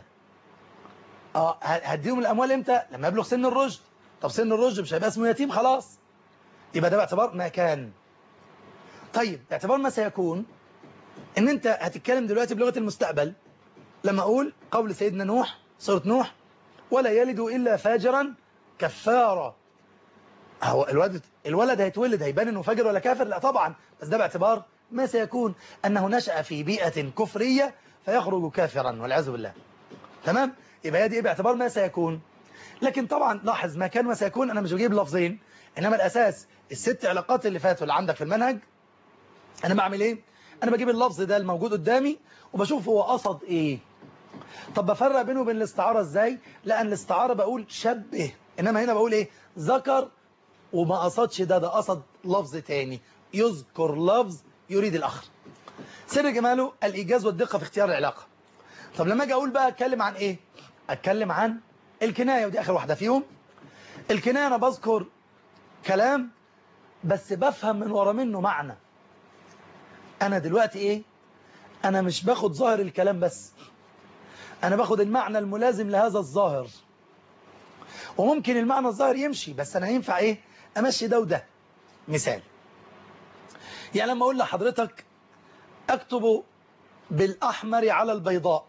اه هديهم الأموال امتى لما يبلغ سن الرشد طب سن الرشد مش هيبقى اسمه يتيم خلاص يبقى ده باعتبار ما كان طيب باعتبار ما سيكون ان انت هتتكلم دلوقتي بلغة المستقبل لما اقول قول سيدنا نوح سورة نوح ولا يلد إلا فاجرا كفارا هو الولد الولد هيتولد هيبان انه فاجر ولا كافر لا طبعا بس ده باعتبار ما سيكون انه نشأ في بيئة كفرية فيخرج كافرا والعياذ بالله تمام يبقى هي دي باعتبار ما سيكون لكن طبعا لاحظ ما كان ما سيكون انا مش بجيب لفظين انما الاساس الست علاقات اللي فاتوا اللي عندك في المنهج انا بعمل ايه انا بجيب اللفظ ده الموجود قدامي وبشوف هو قصد ايه طب بفرق بينه وبين الاستعارة ازاي لان الاستعارة بقول شبه انما هنا بقول ايه ذكر وما قصدش ده ده قصد لفظ تاني يذكر لفظ يريد الاخر سر جماله الايجاز والدقة في اختيار العلاقة طب لما اجي اقول بقى اتكلم عن ايه اتكلم عن الكناية ودي اخر واحدة فيهم الكناية انا بذكر كلام بس بفهم من ورا منه معنى انا دلوقتي ايه انا مش باخد ظاهر الكلام بس أنا باخد المعنى الملازم لهذا الظاهر وممكن المعنى الظاهر يمشي بس أنا ينفع إيه أمشي ده وده مثال يعني لما أقول لحضرتك أكتب بالأحمر على البيضاء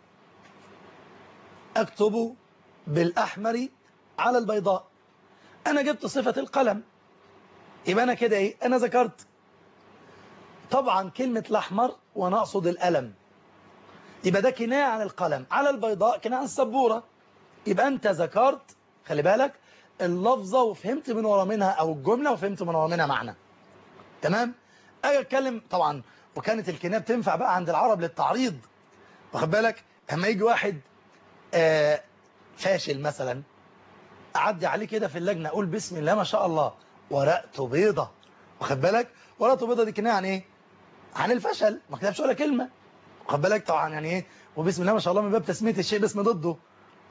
أكتب بالأحمر على البيضاء أنا جبت صفة القلم يبقى أنا كده إيه أنا ذكرت طبعا كلمة الأحمر وأنا أقصد القلم يبقى ده كناية عن القلم على البيضاء كناية عن السبورة يبقى أنت ذكرت خلي بالك اللفظة وفهمت من ورا منها أو الجملة وفهمت من ورا منها معنى تمام أجي أتكلم طبعا وكانت الكناية بتنفع بقى عند العرب للتعريض واخد بالك اما يجي واحد آه فاشل مثلا أعدي عليه كده في اللجنة أقول بسم الله ما شاء الله ورقته بيضة واخد بالك ورقته بيضة دي كناية عن إيه عن الفشل ما كتبش ولا كلمة واخد بالك طبعا يعني ايه وبسم الله ما شاء الله من باب تسميه الشيء باسم ضده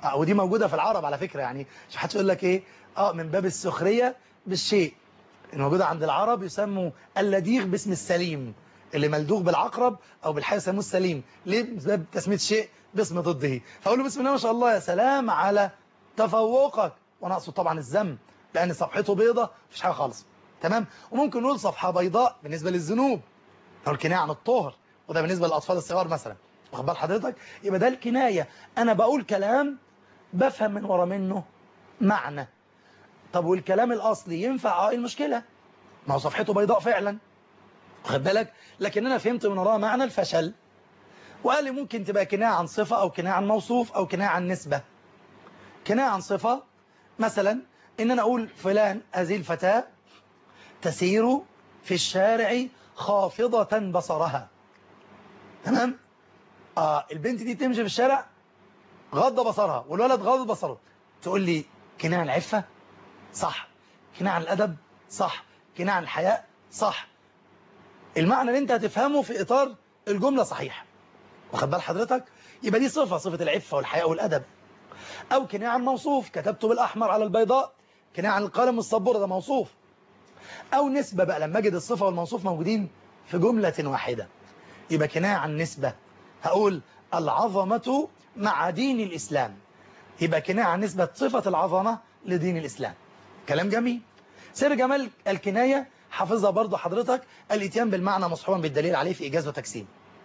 آه ودي موجودة في العرب على فكرة يعني مش حد يقول لك ايه اه من باب السخرية بالشيء الموجودة عند العرب يسموا اللديغ باسم السليم اللي ملدوغ بالعقرب او بالحية يسموه السليم ليه بسبب تسمية شيء باسم ضده فاقول له بسم الله ما شاء الله يا سلام على تفوقك وانا اقصد طبعا الذم لان صفحته بيضة مفيش حاجة خالص تمام وممكن نقول صفحة بيضاء بالنسبة للذنوب او الكناية عن الطهر وده بالنسبة للأطفال الصغار مثلا واخد بال حضرتك يبقى ده الكناية أنا بقول كلام بفهم من ورا منه معنى طب والكلام الأصلي ينفع اه إيه المشكلة ما هو صفحته بيضاء فعلا واخد بالك لكن أنا فهمت من وراها معنى الفشل وقال لي ممكن تبقى كناية عن صفة أو كناية عن موصوف أو كناية عن نسبة كناية عن صفة مثلا إن أنا أقول فلان هذه الفتاة تسير في الشارع خافضة بصرها تمام آه البنت دي تمشي في الشارع غض بصرها والولد غض بصره تقول لي كناية عن العفة صح كناية عن الأدب صح كناية عن الحياء صح المعنى اللي انت هتفهمه في إطار الجملة صحيح واخد بال حضرتك يبقى دي صفة صفة العفة والحياء والأدب أو كناية عن موصوف كتبته بالأحمر على البيضاء كناية عن القلم السبورة ده موصوف أو نسبة بقى لما أجد الصفة والموصوف موجودين في جملة واحدة يبقى كناية عن نسبة هقول العظمة مع دين الإسلام يبقى كناية عن نسبة صفة العظمة لدين الإسلام كلام جميل سر جمال الكناية حافظها برضو حضرتك الاتيان بالمعنى مصحوبا بالدليل عليه في إيجاز وتقسيم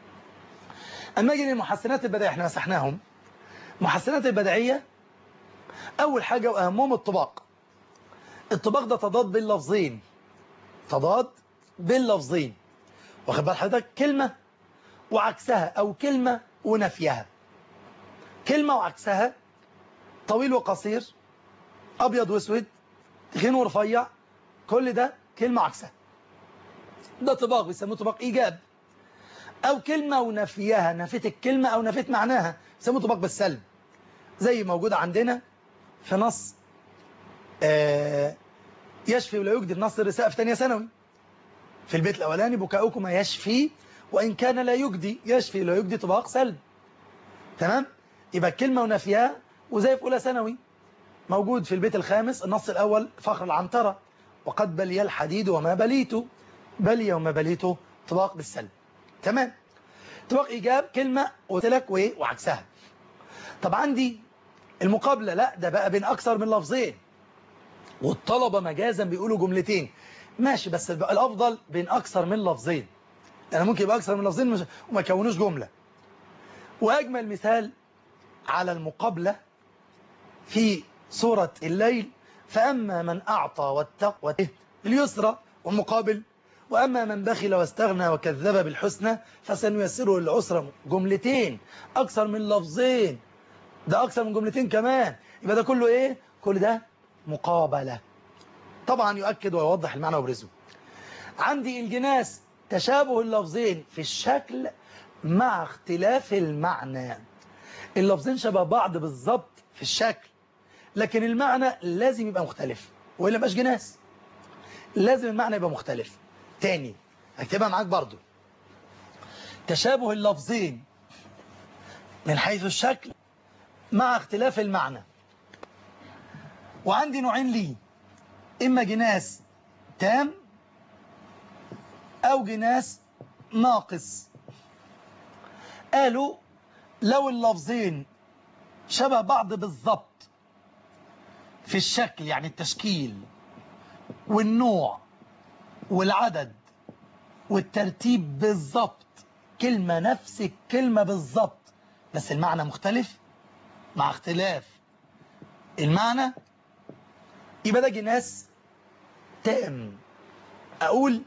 أما أجي للمحسنات البديعية احنا مسحناهم محسنات البديعية أول حاجة وأهمهم الطباق الطباق ده تضاد بين لفظين تضاد بين لفظين واخد بال حضرتك كلمة وعكسها أو كلمة ونفيها كلمة وعكسها طويل وقصير أبيض واسود تخين ورفيع كل ده كلمة عكسها ده طباق بيسموه طباق إيجاب أو كلمة ونفيها نفيت الكلمة أو نفيت معناها بيسموه طباق بالسلب زي موجود عندنا في نص آه يشفي ولا يجدي النص الرساء في ثانيه ثانوي في البيت الأولاني بكاؤكما يشفي وإن كان لا يجدي يشفي لا يجدي طباق سلب تمام يبقى الكلمة ونفيها وزي في أولى ثانوي موجود في البيت الخامس النص الأول فخر العنترة وقد بلي الحديد وما بليته بلي وما بليته طباق بالسلب تمام طباق إيجاب كلمة قلت لك وإيه وعكسها طب عندي المقابلة لا ده بقى بين أكثر من لفظين والطلبة مجازا بيقولوا جملتين ماشي بس الأفضل بين أكثر من لفظين أنا ممكن يبقى أكثر من لفظين مش وما يكونوش جملة وأجمل مثال على المقابلة في سورة الليل فأما من أعطى واتقى اليسرى والمقابل وأما من بخل واستغنى وكذب بالحسنى فسنيسره للعسرى جملتين أكثر من لفظين ده أكثر من جملتين كمان يبقى ده كله إيه كل ده مقابلة طبعا يؤكد ويوضح المعنى ويبرزه عندي الجناس تشابه اللفظين في الشكل مع اختلاف المعنى اللفظين شبه بعض بالظبط في الشكل لكن المعنى لازم يبقى مختلف وإلا مبقاش جناس لازم المعنى يبقى مختلف تاني هكتبها معاك برضو تشابه اللفظين من حيث الشكل مع اختلاف المعنى وعندي نوعين ليه إما جناس تام أو جناس ناقص قالوا لو اللفظين شبه بعض بالظبط في الشكل يعني التشكيل والنوع والعدد والترتيب بالظبط كلمة نفس الكلمة بالظبط بس المعنى مختلف مع اختلاف المعنى يبقى ده جناس تام أقول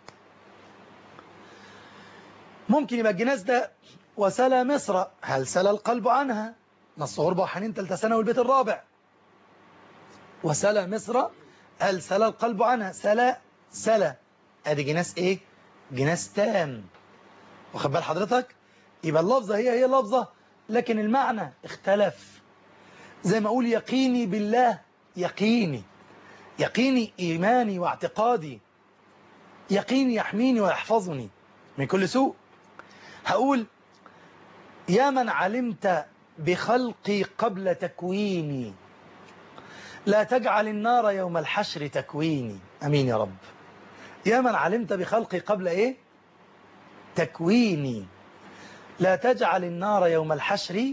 ممكن يبقى الجناس ده وسلى مصر هل سلى القلب عنها نص غربة وحنين تلت سنة والبيت الرابع وسلى مصر هل سلى القلب عنها سلى سلى ادي جناس ايه جناس تام واخد بال حضرتك يبقى اللفظة هي هي اللفظة لكن المعنى اختلف زي ما اقول يقيني بالله يقيني يقيني ايماني واعتقادي يقيني يحميني ويحفظني من كل سوء هقول يا من علمت بخلقي قبل تكويني لا تجعل النار يوم الحشر تكويني أمين يا رب يا من علمت بخلقي قبل إيه تكويني لا تجعل النار يوم الحشر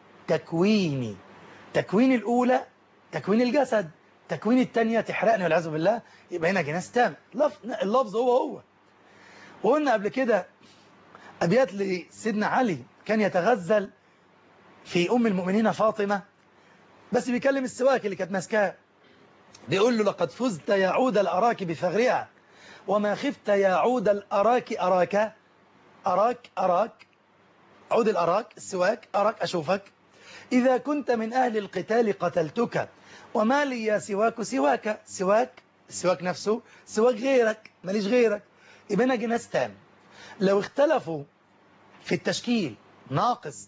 تكويني تكوين الأولى تكوين الجسد تكوين الثانية تحرقني والعياذ بالله يبقى هنا جناس تام اللفظ هو هو وقلنا قبل كده أبيات لسيدنا علي كان يتغزل في أم المؤمنين فاطمة بس بيكلم السواك اللي كانت ماسكاه بيقول له لقد فزت يا عود الأراك بثغرها وما خفت يا عود الأراك أراك أراك أراك عود الأراك السواك أراك أشوفك إذا كنت من أهل القتال قتلتك وما لي يا سواك سواك سواك السواك نفسه سواك غيرك ماليش غيرك يبقى أنا جناس تام لو اختلفوا في التشكيل ناقص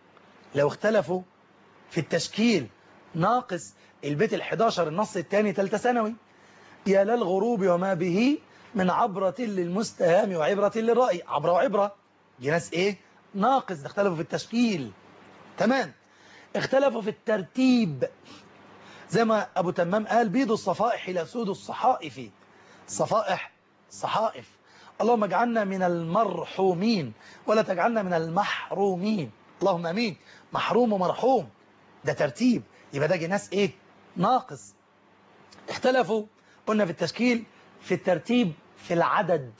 لو اختلفوا في التشكيل ناقص البيت ال11 النص الثاني ثالثه ثانوي يا للغروب وما به من عبرة للمستهام وعبرة للرأي عبرة وعبرة جناس ايه ناقص اختلفوا في التشكيل تمام اختلفوا في الترتيب زي ما أبو تمام قال بيض الصفائح إلى سود الصحائف الصفائح صحائف اللهم اجعلنا من المرحومين ولا تجعلنا من المحرومين اللهم امين محروم ومرحوم ده ترتيب يبقى ده جناس ايه ناقص اختلفوا قلنا في التشكيل في الترتيب في العدد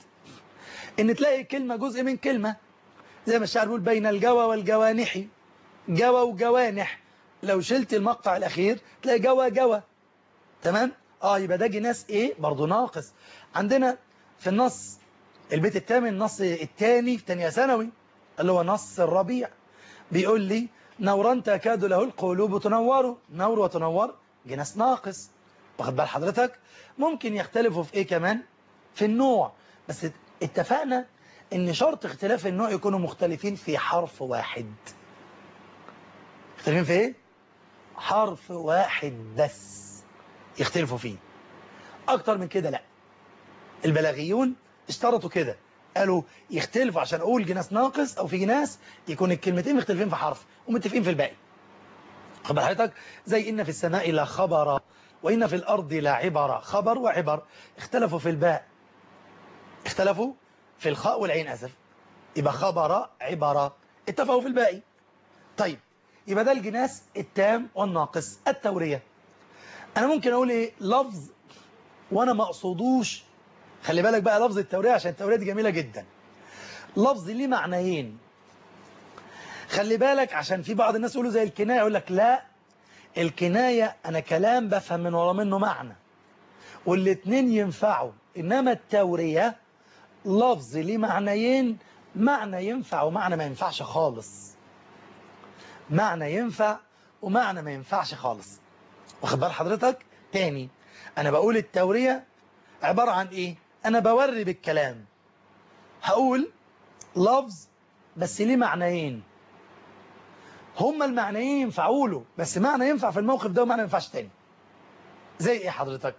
ان تلاقي كلمة جزء من كلمة زي ما الشاعر بيقول بين الجوى والجوانح جوى وجوانح لو شلت المقطع الاخير تلاقي جوى جوى تمام اه يبقى ده جناس ايه برضه ناقص عندنا في النص البيت الثامن النص الثاني في ثانيه ثانوي اللي هو نص الربيع بيقول لي نورا تكاد له القلوب تنور نور وتنور جناس ناقص واخد بال حضرتك ممكن يختلفوا في ايه كمان في النوع بس اتفقنا ان شرط اختلاف النوع يكونوا مختلفين في حرف واحد مختلفين في ايه حرف واحد بس يختلفوا فيه اكتر من كده لا البلاغيون اشترطوا كده قالوا يختلفوا عشان اقول جناس ناقص او في جناس يكون الكلمتين مختلفين في حرف ومتفقين في الباقي خبر حضرتك زي ان في السماء لا خبر وان في الارض لا عبر خبر وعبر اختلفوا في الباء اختلفوا في الخاء والعين اسف يبقى خبر عبر اتفقوا في الباقي طيب يبقى ده الجناس التام والناقص التورية انا ممكن اقول ايه لفظ وانا ما اقصدوش خلي بالك بقى لفظ التورية عشان التورية دي جميلة جدا لفظ ليه معنيين خلي بالك عشان في بعض الناس يقولوا زي الكناية يقول لك لا الكناية أنا كلام بفهم من ورا منه معنى والاتنين ينفعوا إنما التورية لفظ ليه معنيين معنى ينفع ومعنى ما ينفعش خالص معنى ينفع ومعنى ما ينفعش خالص واخد بال حضرتك تاني أنا بقول التورية عبارة عن إيه أنا بوري بالكلام هقول لفظ بس ليه معنيين هما المعنيين ينفعوا له بس معنى ينفع في الموقف ده ومعنى ما ينفعش تاني زي ايه حضرتك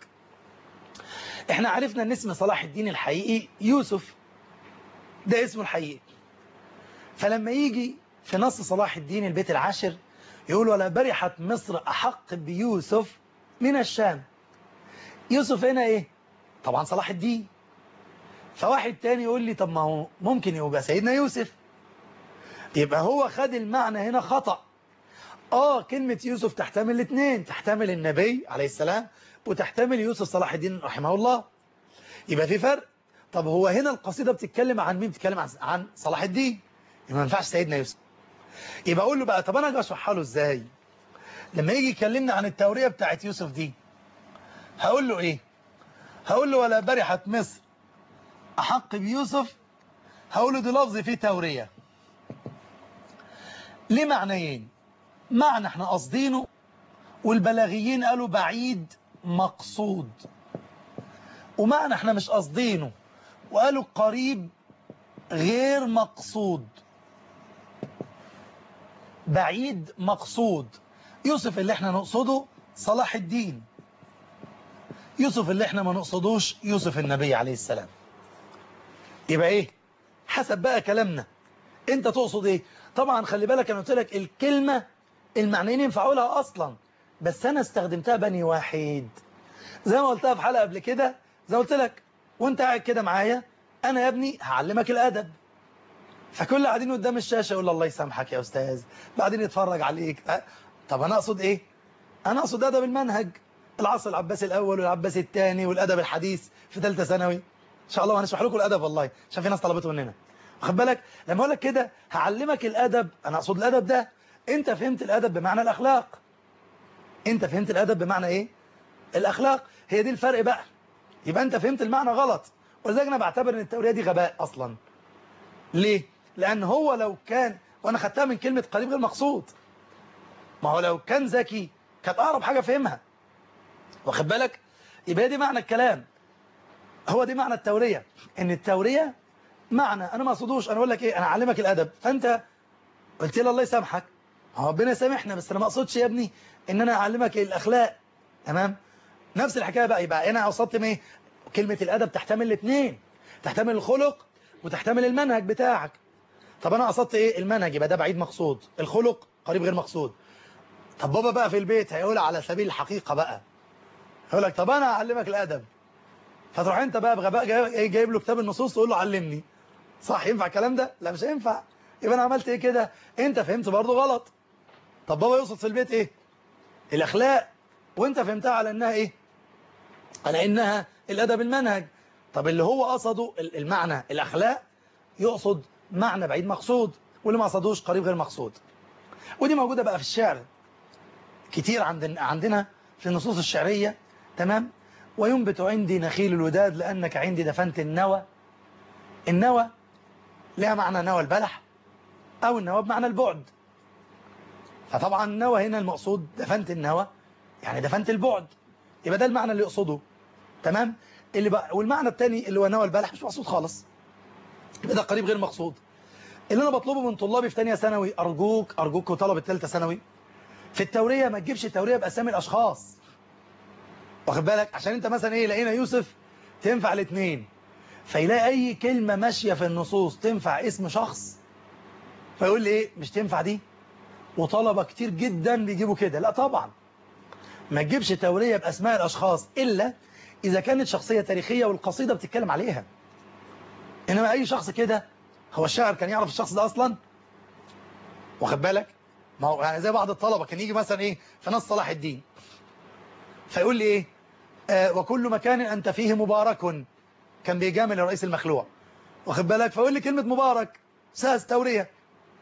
احنا عرفنا ان اسم صلاح الدين الحقيقي يوسف ده اسمه الحقيقي فلما يجي في نص صلاح الدين البيت العاشر يقول ولا برحت مصر أحق بيوسف من الشام يوسف هنا ايه طبعا صلاح الدين فواحد تاني يقول لي طب ما هو ممكن يبقى سيدنا يوسف يبقى هو خد المعنى هنا خطأ اه كلمة يوسف تحتمل الاثنين تحتمل النبي عليه السلام وتحتمل يوسف صلاح الدين رحمه الله يبقى في فرق طب هو هنا القصيدة بتتكلم عن مين بتتكلم عن, عن صلاح الدين يبقى ما ينفعش سيدنا يوسف يبقى اقول له بقى طب انا اجي اشرحها له ازاي لما يجي يكلمنا عن التورية بتاعت يوسف دي هقول له ايه هقول له ولا برحت مصر احق بيوسف هقول له دي لفظ فيه تورية ليه معنيين معنى احنا قاصدينه والبلاغيين قالوا بعيد مقصود ومعنى احنا مش قاصدينه وقالوا قريب غير مقصود بعيد مقصود يوسف اللي احنا نقصده صلاح الدين يوسف اللي احنا ما نقصدوش يوسف النبي عليه السلام يبقى ايه حسب بقى كلامنا انت تقصد ايه طبعا خلي بالك انا قلت لك الكلمة المعنيين ينفعوا لها أصلا بس أنا استخدمتها بني واحد زي ما قلتها في حلقة قبل كده زي ما قلت لك وانت قاعد كده معايا أنا يا ابني هعلمك الأدب فكل قاعدين قدام الشاشة يقول الله يسامحك يا أستاذ بعدين يتفرج عليك طب أنا أقصد إيه أنا أقصد أدب المنهج العصر العباسي الأول والعباسي الثاني والأدب الحديث في ثالثه ثانوي إن شاء الله هنشرح لكم الأدب والله عشان في ناس طلبته مننا واخد بالك لما أقول لك كده هعلمك الأدب أنا أقصد الأدب ده أنت فهمت الأدب بمعنى الأخلاق أنت فهمت الأدب بمعنى إيه الأخلاق هي دي الفرق بقى يبقى أنت فهمت المعنى غلط ولذلك أنا بعتبر أن التورية دي غباء أصلا ليه لأن هو لو كان وأنا خدتها من كلمة قريب غير مقصود ما هو لو كان ذكي كانت أقرب حاجة فهمها واخد بالك يبقى دي معنى الكلام هو دي معنى التورية ان التورية معنى انا ما اقصدوش انا اقول لك ايه انا اعلمك الادب فانت قلت لي الله يسامحك هو ربنا يسامحنا بس انا ما اقصدش يا ابني ان انا اعلمك الاخلاق تمام نفس الحكايه بقى يبقى انا قصدت ايه كلمه الادب تحتمل الاثنين تحتمل الخلق وتحتمل المنهج بتاعك طب انا قصدت ايه المنهج يبقى ده بعيد مقصود الخلق قريب غير مقصود طب بابا بقى في البيت هيقول على سبيل الحقيقه بقى يقول لك طب انا اعلمك الادب فتروح انت بقى بغباء جايب, جايب له كتاب النصوص تقول له علمني صح ينفع الكلام ده لا مش هينفع يبقى انا عملت ايه كده انت فهمت برضه غلط طب بابا يقصد في البيت ايه الاخلاق وانت فهمتها على انها ايه على انها الادب المنهج طب اللي هو قصده المعنى الاخلاق يقصد معنى بعيد مقصود واللي ما قصدوش قريب غير مقصود ودي موجودة بقى في الشعر كتير عندنا عندنا في النصوص الشعرية تمام وينبت عندي نخيل الوداد لأنك عندي دفنت النوى النوى لها معنى نوى البلح أو النوى بمعنى البعد فطبعا النوى هنا المقصود دفنت النوى يعني دفنت البعد يبقى ده المعنى اللي يقصده تمام اللي بقى والمعنى الثاني اللي هو نوى البلح مش مقصود خالص يبقى ده قريب غير مقصود اللي انا بطلبه من طلابي في ثانيه ثانوي ارجوك ارجوك وطلبه ثالثه ثانوي في التوريه ما تجيبش التوريه باسامي الاشخاص واخد بالك عشان انت مثلا ايه لقينا يوسف تنفع الاثنين فيلاقي اي كلمه ماشيه في النصوص تنفع اسم شخص فيقول لي ايه مش تنفع دي وطلبه كتير جدا بيجيبوا كده لا طبعا ما تجيبش توريه باسماء الاشخاص الا اذا كانت شخصيه تاريخيه والقصيده بتتكلم عليها انما اي شخص كده هو الشاعر كان يعرف الشخص ده اصلا واخد بالك ما هو يعني زي بعض الطلبه كان يجي مثلا ايه في نص صلاح الدين فيقول لي ايه آه وكل مكان انت فيه مبارك كان بيجامل الرئيس المخلوع واخد بالك فيقول لي كلمه مبارك ساس توريه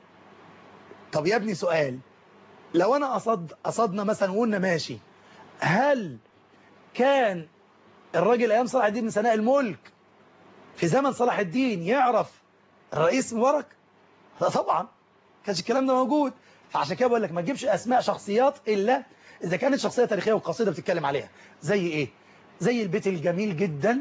طب يا ابني سؤال لو انا قصد قصدنا مثلا وقلنا ماشي هل كان الراجل ايام صلاح الدين بن سناء الملك في زمن صلاح الدين يعرف الرئيس مبارك لا طبعا كانش الكلام ده موجود فعشان كده بقول لك ما تجيبش اسماء شخصيات الا اذا كانت شخصيه تاريخيه وقصيده بتتكلم عليها زي ايه زي البيت الجميل جدا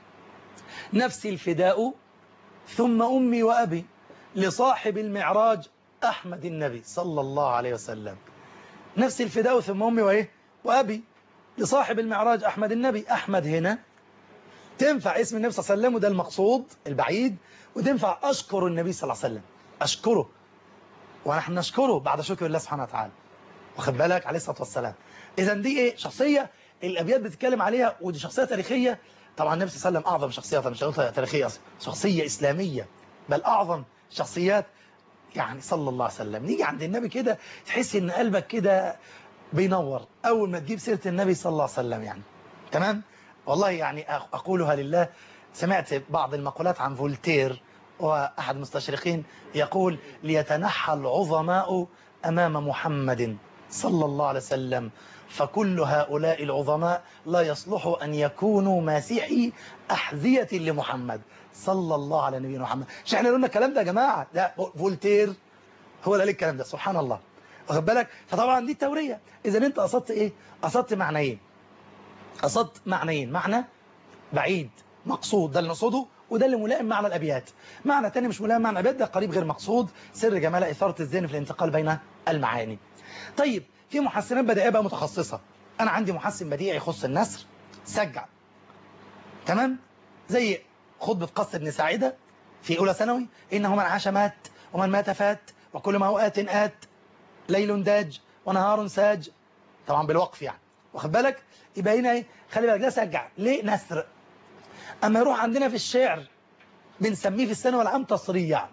نفسي الفداء ثم امي وابي لصاحب المعراج احمد النبي صلى الله عليه وسلم نفسي الفداء ثم امي وايه وابي لصاحب المعراج احمد النبي احمد هنا تنفع اسم النبي صلى الله عليه وسلم وده المقصود البعيد وتنفع أشكر النبي صلى الله عليه وسلم أشكره ونحن نشكره بعد شكر الله سبحانه وتعالى واخد بالك عليه الصلاة والسلام إذا دي إيه شخصية الأبيات بتتكلم عليها ودي شخصية تاريخية طبعا النبي صلى الله عليه وسلم أعظم شخصية مش هقول تاريخية أصلا شخصية إسلامية بل أعظم شخصيات يعني صلى الله عليه وسلم نيجي عند النبي كده تحس إن قلبك كده بينور أول ما تجيب سيرة النبي صلى الله عليه وسلم يعني تمام والله يعني أقولها لله سمعت بعض المقولات عن فولتير وأحد المستشرقين يقول ليتنحى العظماء أمام محمد صلى الله عليه وسلم فكل هؤلاء العظماء لا يصلح أن يكونوا ماسحي أحذية لمحمد صلى الله على نبينا محمد مش احنا قلنا الكلام ده يا جماعة لا فولتير هو اللي قال الكلام ده سبحان الله واخد بالك فطبعا دي التورية إذا أنت قصدت إيه قصدت معنيين قصدت معنيين معنى بعيد مقصود ده اللي نقصده وده اللي ملائم معنى الأبيات معنى تاني مش ملائم معنى الأبيات ده قريب غير مقصود سر جمال إثارة الذهن في الانتقال بين المعاني طيب في محسنات بديعية بقى متخصصة أنا عندي محسن بديعي يخص النسر سجع تمام زي خطبة قص بن ساعدة في أولى ثانوي إنه من عاش مات ومن مات فات وكل ما هو آت آت ليل داج ونهار ساج طبعا بالوقف يعني واخد بالك يبقى هنا ايه خلي بالك ده سجع ليه نثر اما يروح عندنا في الشعر بنسميه في الثانوي العام تصريع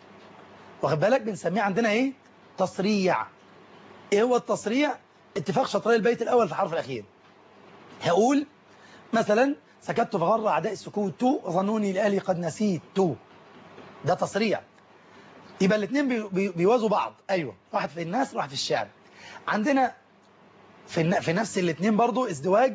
واخد بالك بنسميه عندنا ايه تصريع ايه هو التصريع اتفاق شطري البيت الاول في الحرف الاخير هقول مثلا سكت فغر اعداء السكوت ظنوني لاهلي قد نسيت ده تصريع يبقى الاثنين بي بي بيوازوا بعض ايوه واحد في الناس واحد في الشعر عندنا في في نفس الاثنين برضو ازدواج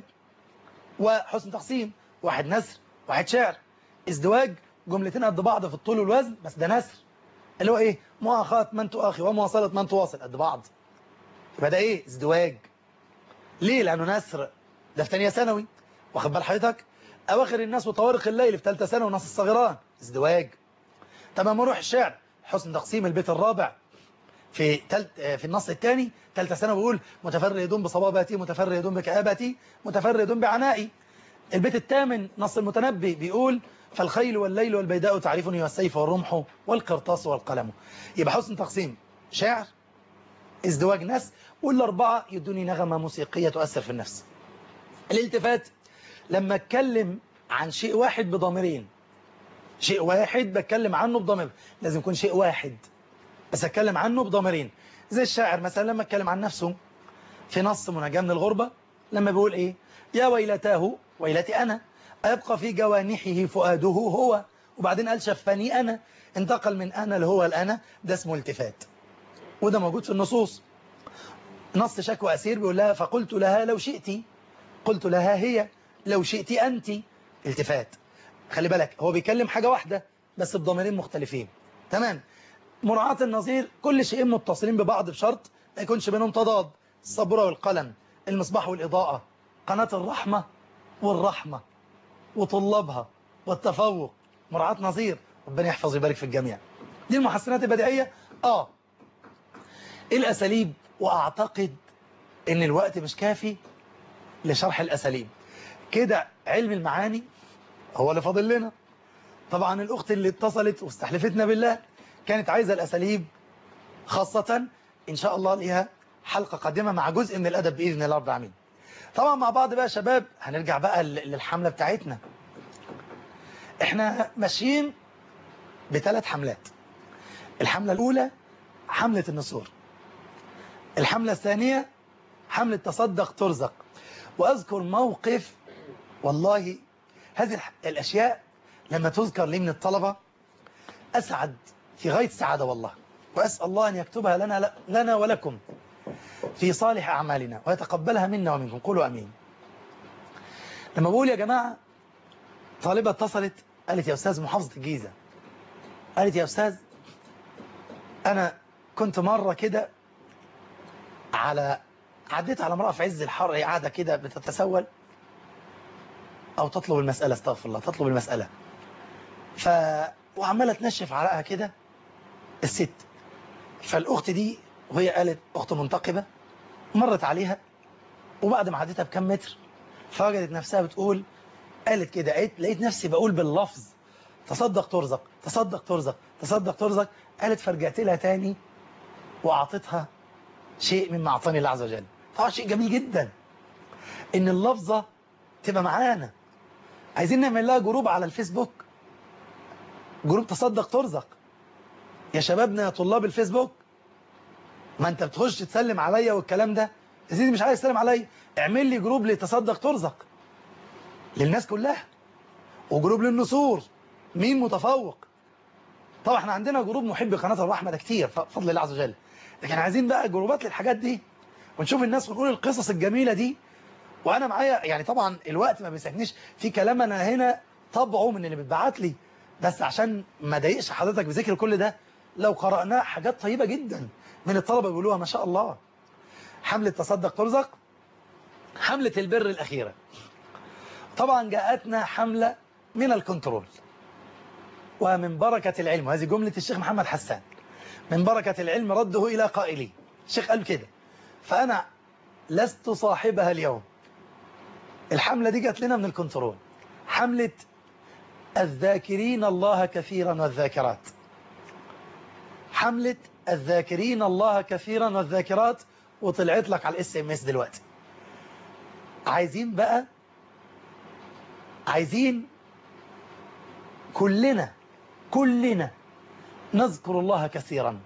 وحسن تقسيم واحد نثر واحد شعر ازدواج جملتين قد بعض في الطول والوزن بس ده نثر اللي هو ايه مؤاخاة من تؤاخي ومواصلة من تواصل قد بعض يبقى ده ايه ازدواج ليه لانه نثر ده في ثانيه ثانوي واخد بال حضرتك اواخر الناس وطوارق الليل في ثالثه ثانوي ونص الصغيران ازدواج تمام اروح الشعر حسن تقسيم البيت الرابع في تلت في النص الثاني ثالثه ثانوي بيقول متفرد بصبابتي متفرد بكآبتي متفرد بعنائي البيت الثامن نص المتنبي بيقول فالخيل والليل والبيداء تعرفني والسيف والرمح والقرطاس والقلم يبقى حسن تقسيم شعر ازدواج ناس والاربعه يدوني نغمه موسيقيه تؤثر في النفس الالتفات لما اتكلم عن شيء واحد بضميرين شيء واحد بتكلم عنه بضمير لازم يكون شيء واحد بس اتكلم عنه بضميرين زي الشاعر مثلا لما اتكلم عن نفسه في نص مناجاة من الغربة لما بيقول ايه يا ويلتاه ويلتي انا أيبقى في جوانحه فؤاده هو وبعدين قال شفني أنا انتقل من أنا لهو الأنا ده اسمه التفات وده موجود في النصوص نص شكوى أسير بيقول لها فقلت لها لو شئت قلت لها هي لو شئت أنت التفات خلي بالك هو بيكلم حاجة واحدة بس بضميرين مختلفين تمام مراعاة النظير كل شيء متصلين ببعض بشرط ما يكونش بينهم تضاد الصبورة والقلم المصباح والإضاءة قناة الرحمة والرحمة وطلابها والتفوق مراعاة نظير ربنا يحفظ ويبارك في الجميع دي المحسنات البديعية آه الأساليب وأعتقد إن الوقت مش كافي لشرح الأساليب كده علم المعاني هو اللي فاضل لنا طبعا الأخت اللي اتصلت واستحلفتنا بالله كانت عايزة الأساليب خاصة إن شاء الله ليها حلقة قادمة مع جزء من الأدب بإذن الله رب العالمين طبعا مع بعض بقى شباب هنرجع بقى للحملة بتاعتنا احنا ماشيين بثلاث حملات الحملة الأولى حملة النسور الحملة الثانية حملة تصدق ترزق وأذكر موقف والله هذه الأشياء لما تذكر لي من الطلبة أسعد في غاية السعادة والله وأسأل الله أن يكتبها لنا, لنا ولكم في صالح أعمالنا ويتقبلها منا ومنكم قولوا أمين لما بقول يا جماعة طالبة اتصلت قالت يا أستاذ محافظة الجيزة قالت يا أستاذ أنا كنت مرة كده على عديت على امرأة في عز الحر قاعدة كده بتتسول أو تطلب المسألة استغفر الله تطلب المسألة ف وعمالة تنشف عرقها كده الست فالأخت دي وهي قالت أخت منتقبة مرت عليها وبعد ما عديتها بكم متر فوجدت نفسها بتقول قالت كده قالت لقيت نفسي بقول باللفظ تصدق ترزق تصدق ترزق تصدق ترزق قالت فرجعت لها تاني وأعطيتها شيء مما أعطاني الله عز وجل طبعا شيء جميل جدا إن اللفظة تبقى معانا عايزين نعمل لها جروب على الفيسبوك جروب تصدق ترزق يا شبابنا يا طلاب الفيسبوك ما انت بتخش تسلم عليا والكلام ده يا سيدي مش عايز تسلم عليا اعمل لي جروب لتصدق ترزق للناس كلها وجروب للنسور مين متفوق طبعا احنا عندنا جروب محب قناة الرحمة ده كتير بفضل الله عز وجل لكن عايزين بقى جروبات للحاجات دي ونشوف الناس ونقول القصص الجميلة دي وانا معايا يعني طبعا الوقت ما بيسعفنيش في كلام انا هنا طبعه من اللي بتبعت لي بس عشان ما ضايقش حضرتك بذكر كل ده لو قرأناه حاجات طيبة جدا من الطلبة بيقولوها ما شاء الله حملة تصدق ترزق حملة البر الأخيرة طبعا جاءتنا حملة من الكنترول ومن بركة العلم وهذه جملة الشيخ محمد حسان من بركة العلم رده إلى قائلي الشيخ قال كده فأنا لست صاحبها اليوم الحملة دي جات لنا من الكنترول حملة الذاكرين الله كثيرا والذاكرات حملة الذاكرين الله كثيرا والذاكرات وطلعت لك على الاس ام اس دلوقتي عايزين بقى عايزين كلنا كلنا نذكر الله كثيرا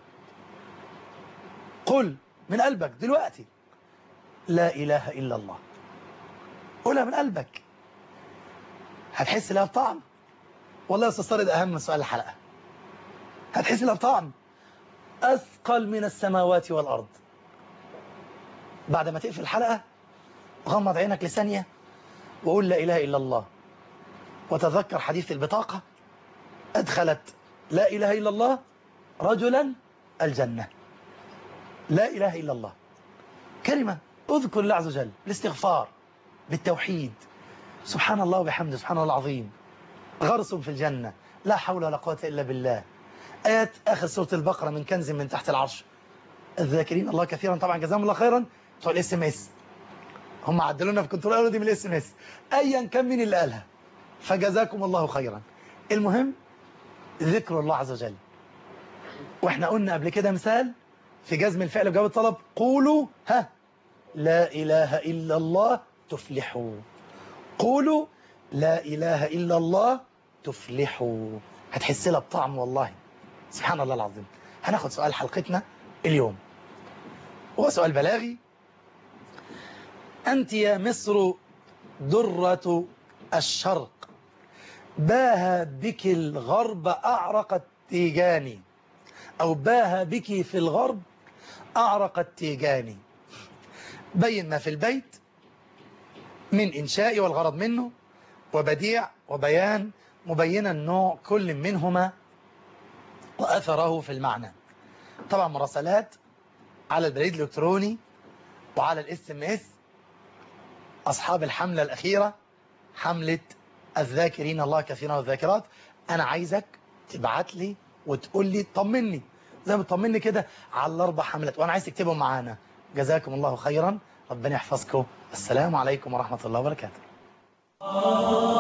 قل من قلبك دلوقتي لا إله إلا الله قولها من قلبك هتحس لها بطعم والله يا أستاذ ده أهم سؤال الحلقة هتحس لها بطعم أثقل من السماوات والأرض بعد ما تقفل الحلقة غمض عينك لثانية وقول لا إله إلا الله وتذكر حديث البطاقة أدخلت لا إله إلا الله رجلا الجنة لا إله إلا الله كلمة اذكر الله عز وجل بالاستغفار بالتوحيد سبحان الله وبحمده سبحان الله العظيم غرس في الجنة لا حول ولا قوة إلا بالله آيات آخر سورة البقرة من كنز من تحت العرش الذاكرين الله كثيرا طبعا جزاهم الله خيرا بتوع الاس ام اس هم عدلونا في كنترول قالوا دي من الاس ام اس ايا كان مين اللي قالها فجزاكم الله خيرا المهم ذكر الله عز وجل واحنا قلنا قبل كده مثال في جزم الفعل وجواب الطلب قولوا ها لا إله إلا الله تفلحوا قولوا لا إله إلا الله تفلحوا هتحس لها بطعم والله سبحان الله العظيم هناخد سؤال حلقتنا اليوم هو سؤال بلاغي أنت يا مصر درة الشرق باها بك الغرب أعرق التيجاني أو باها بك في الغرب أعرق التيجاني بين ما في البيت من إنشاء والغرض منه وبديع وبيان مبينا نوع كل منهما وأثره في المعنى طبعا مراسلات على البريد الإلكتروني وعلى الاس ام اس أصحاب الحملة الأخيرة حملة الذاكرين الله كثيرا والذاكرات أنا عايزك تبعت لي وتقول لي طمني زي ما تطمني كده على الأربع حملات وأنا عايز تكتبهم معانا جزاكم الله خيرا ربنا يحفظكم السلام عليكم ورحمة الله وبركاته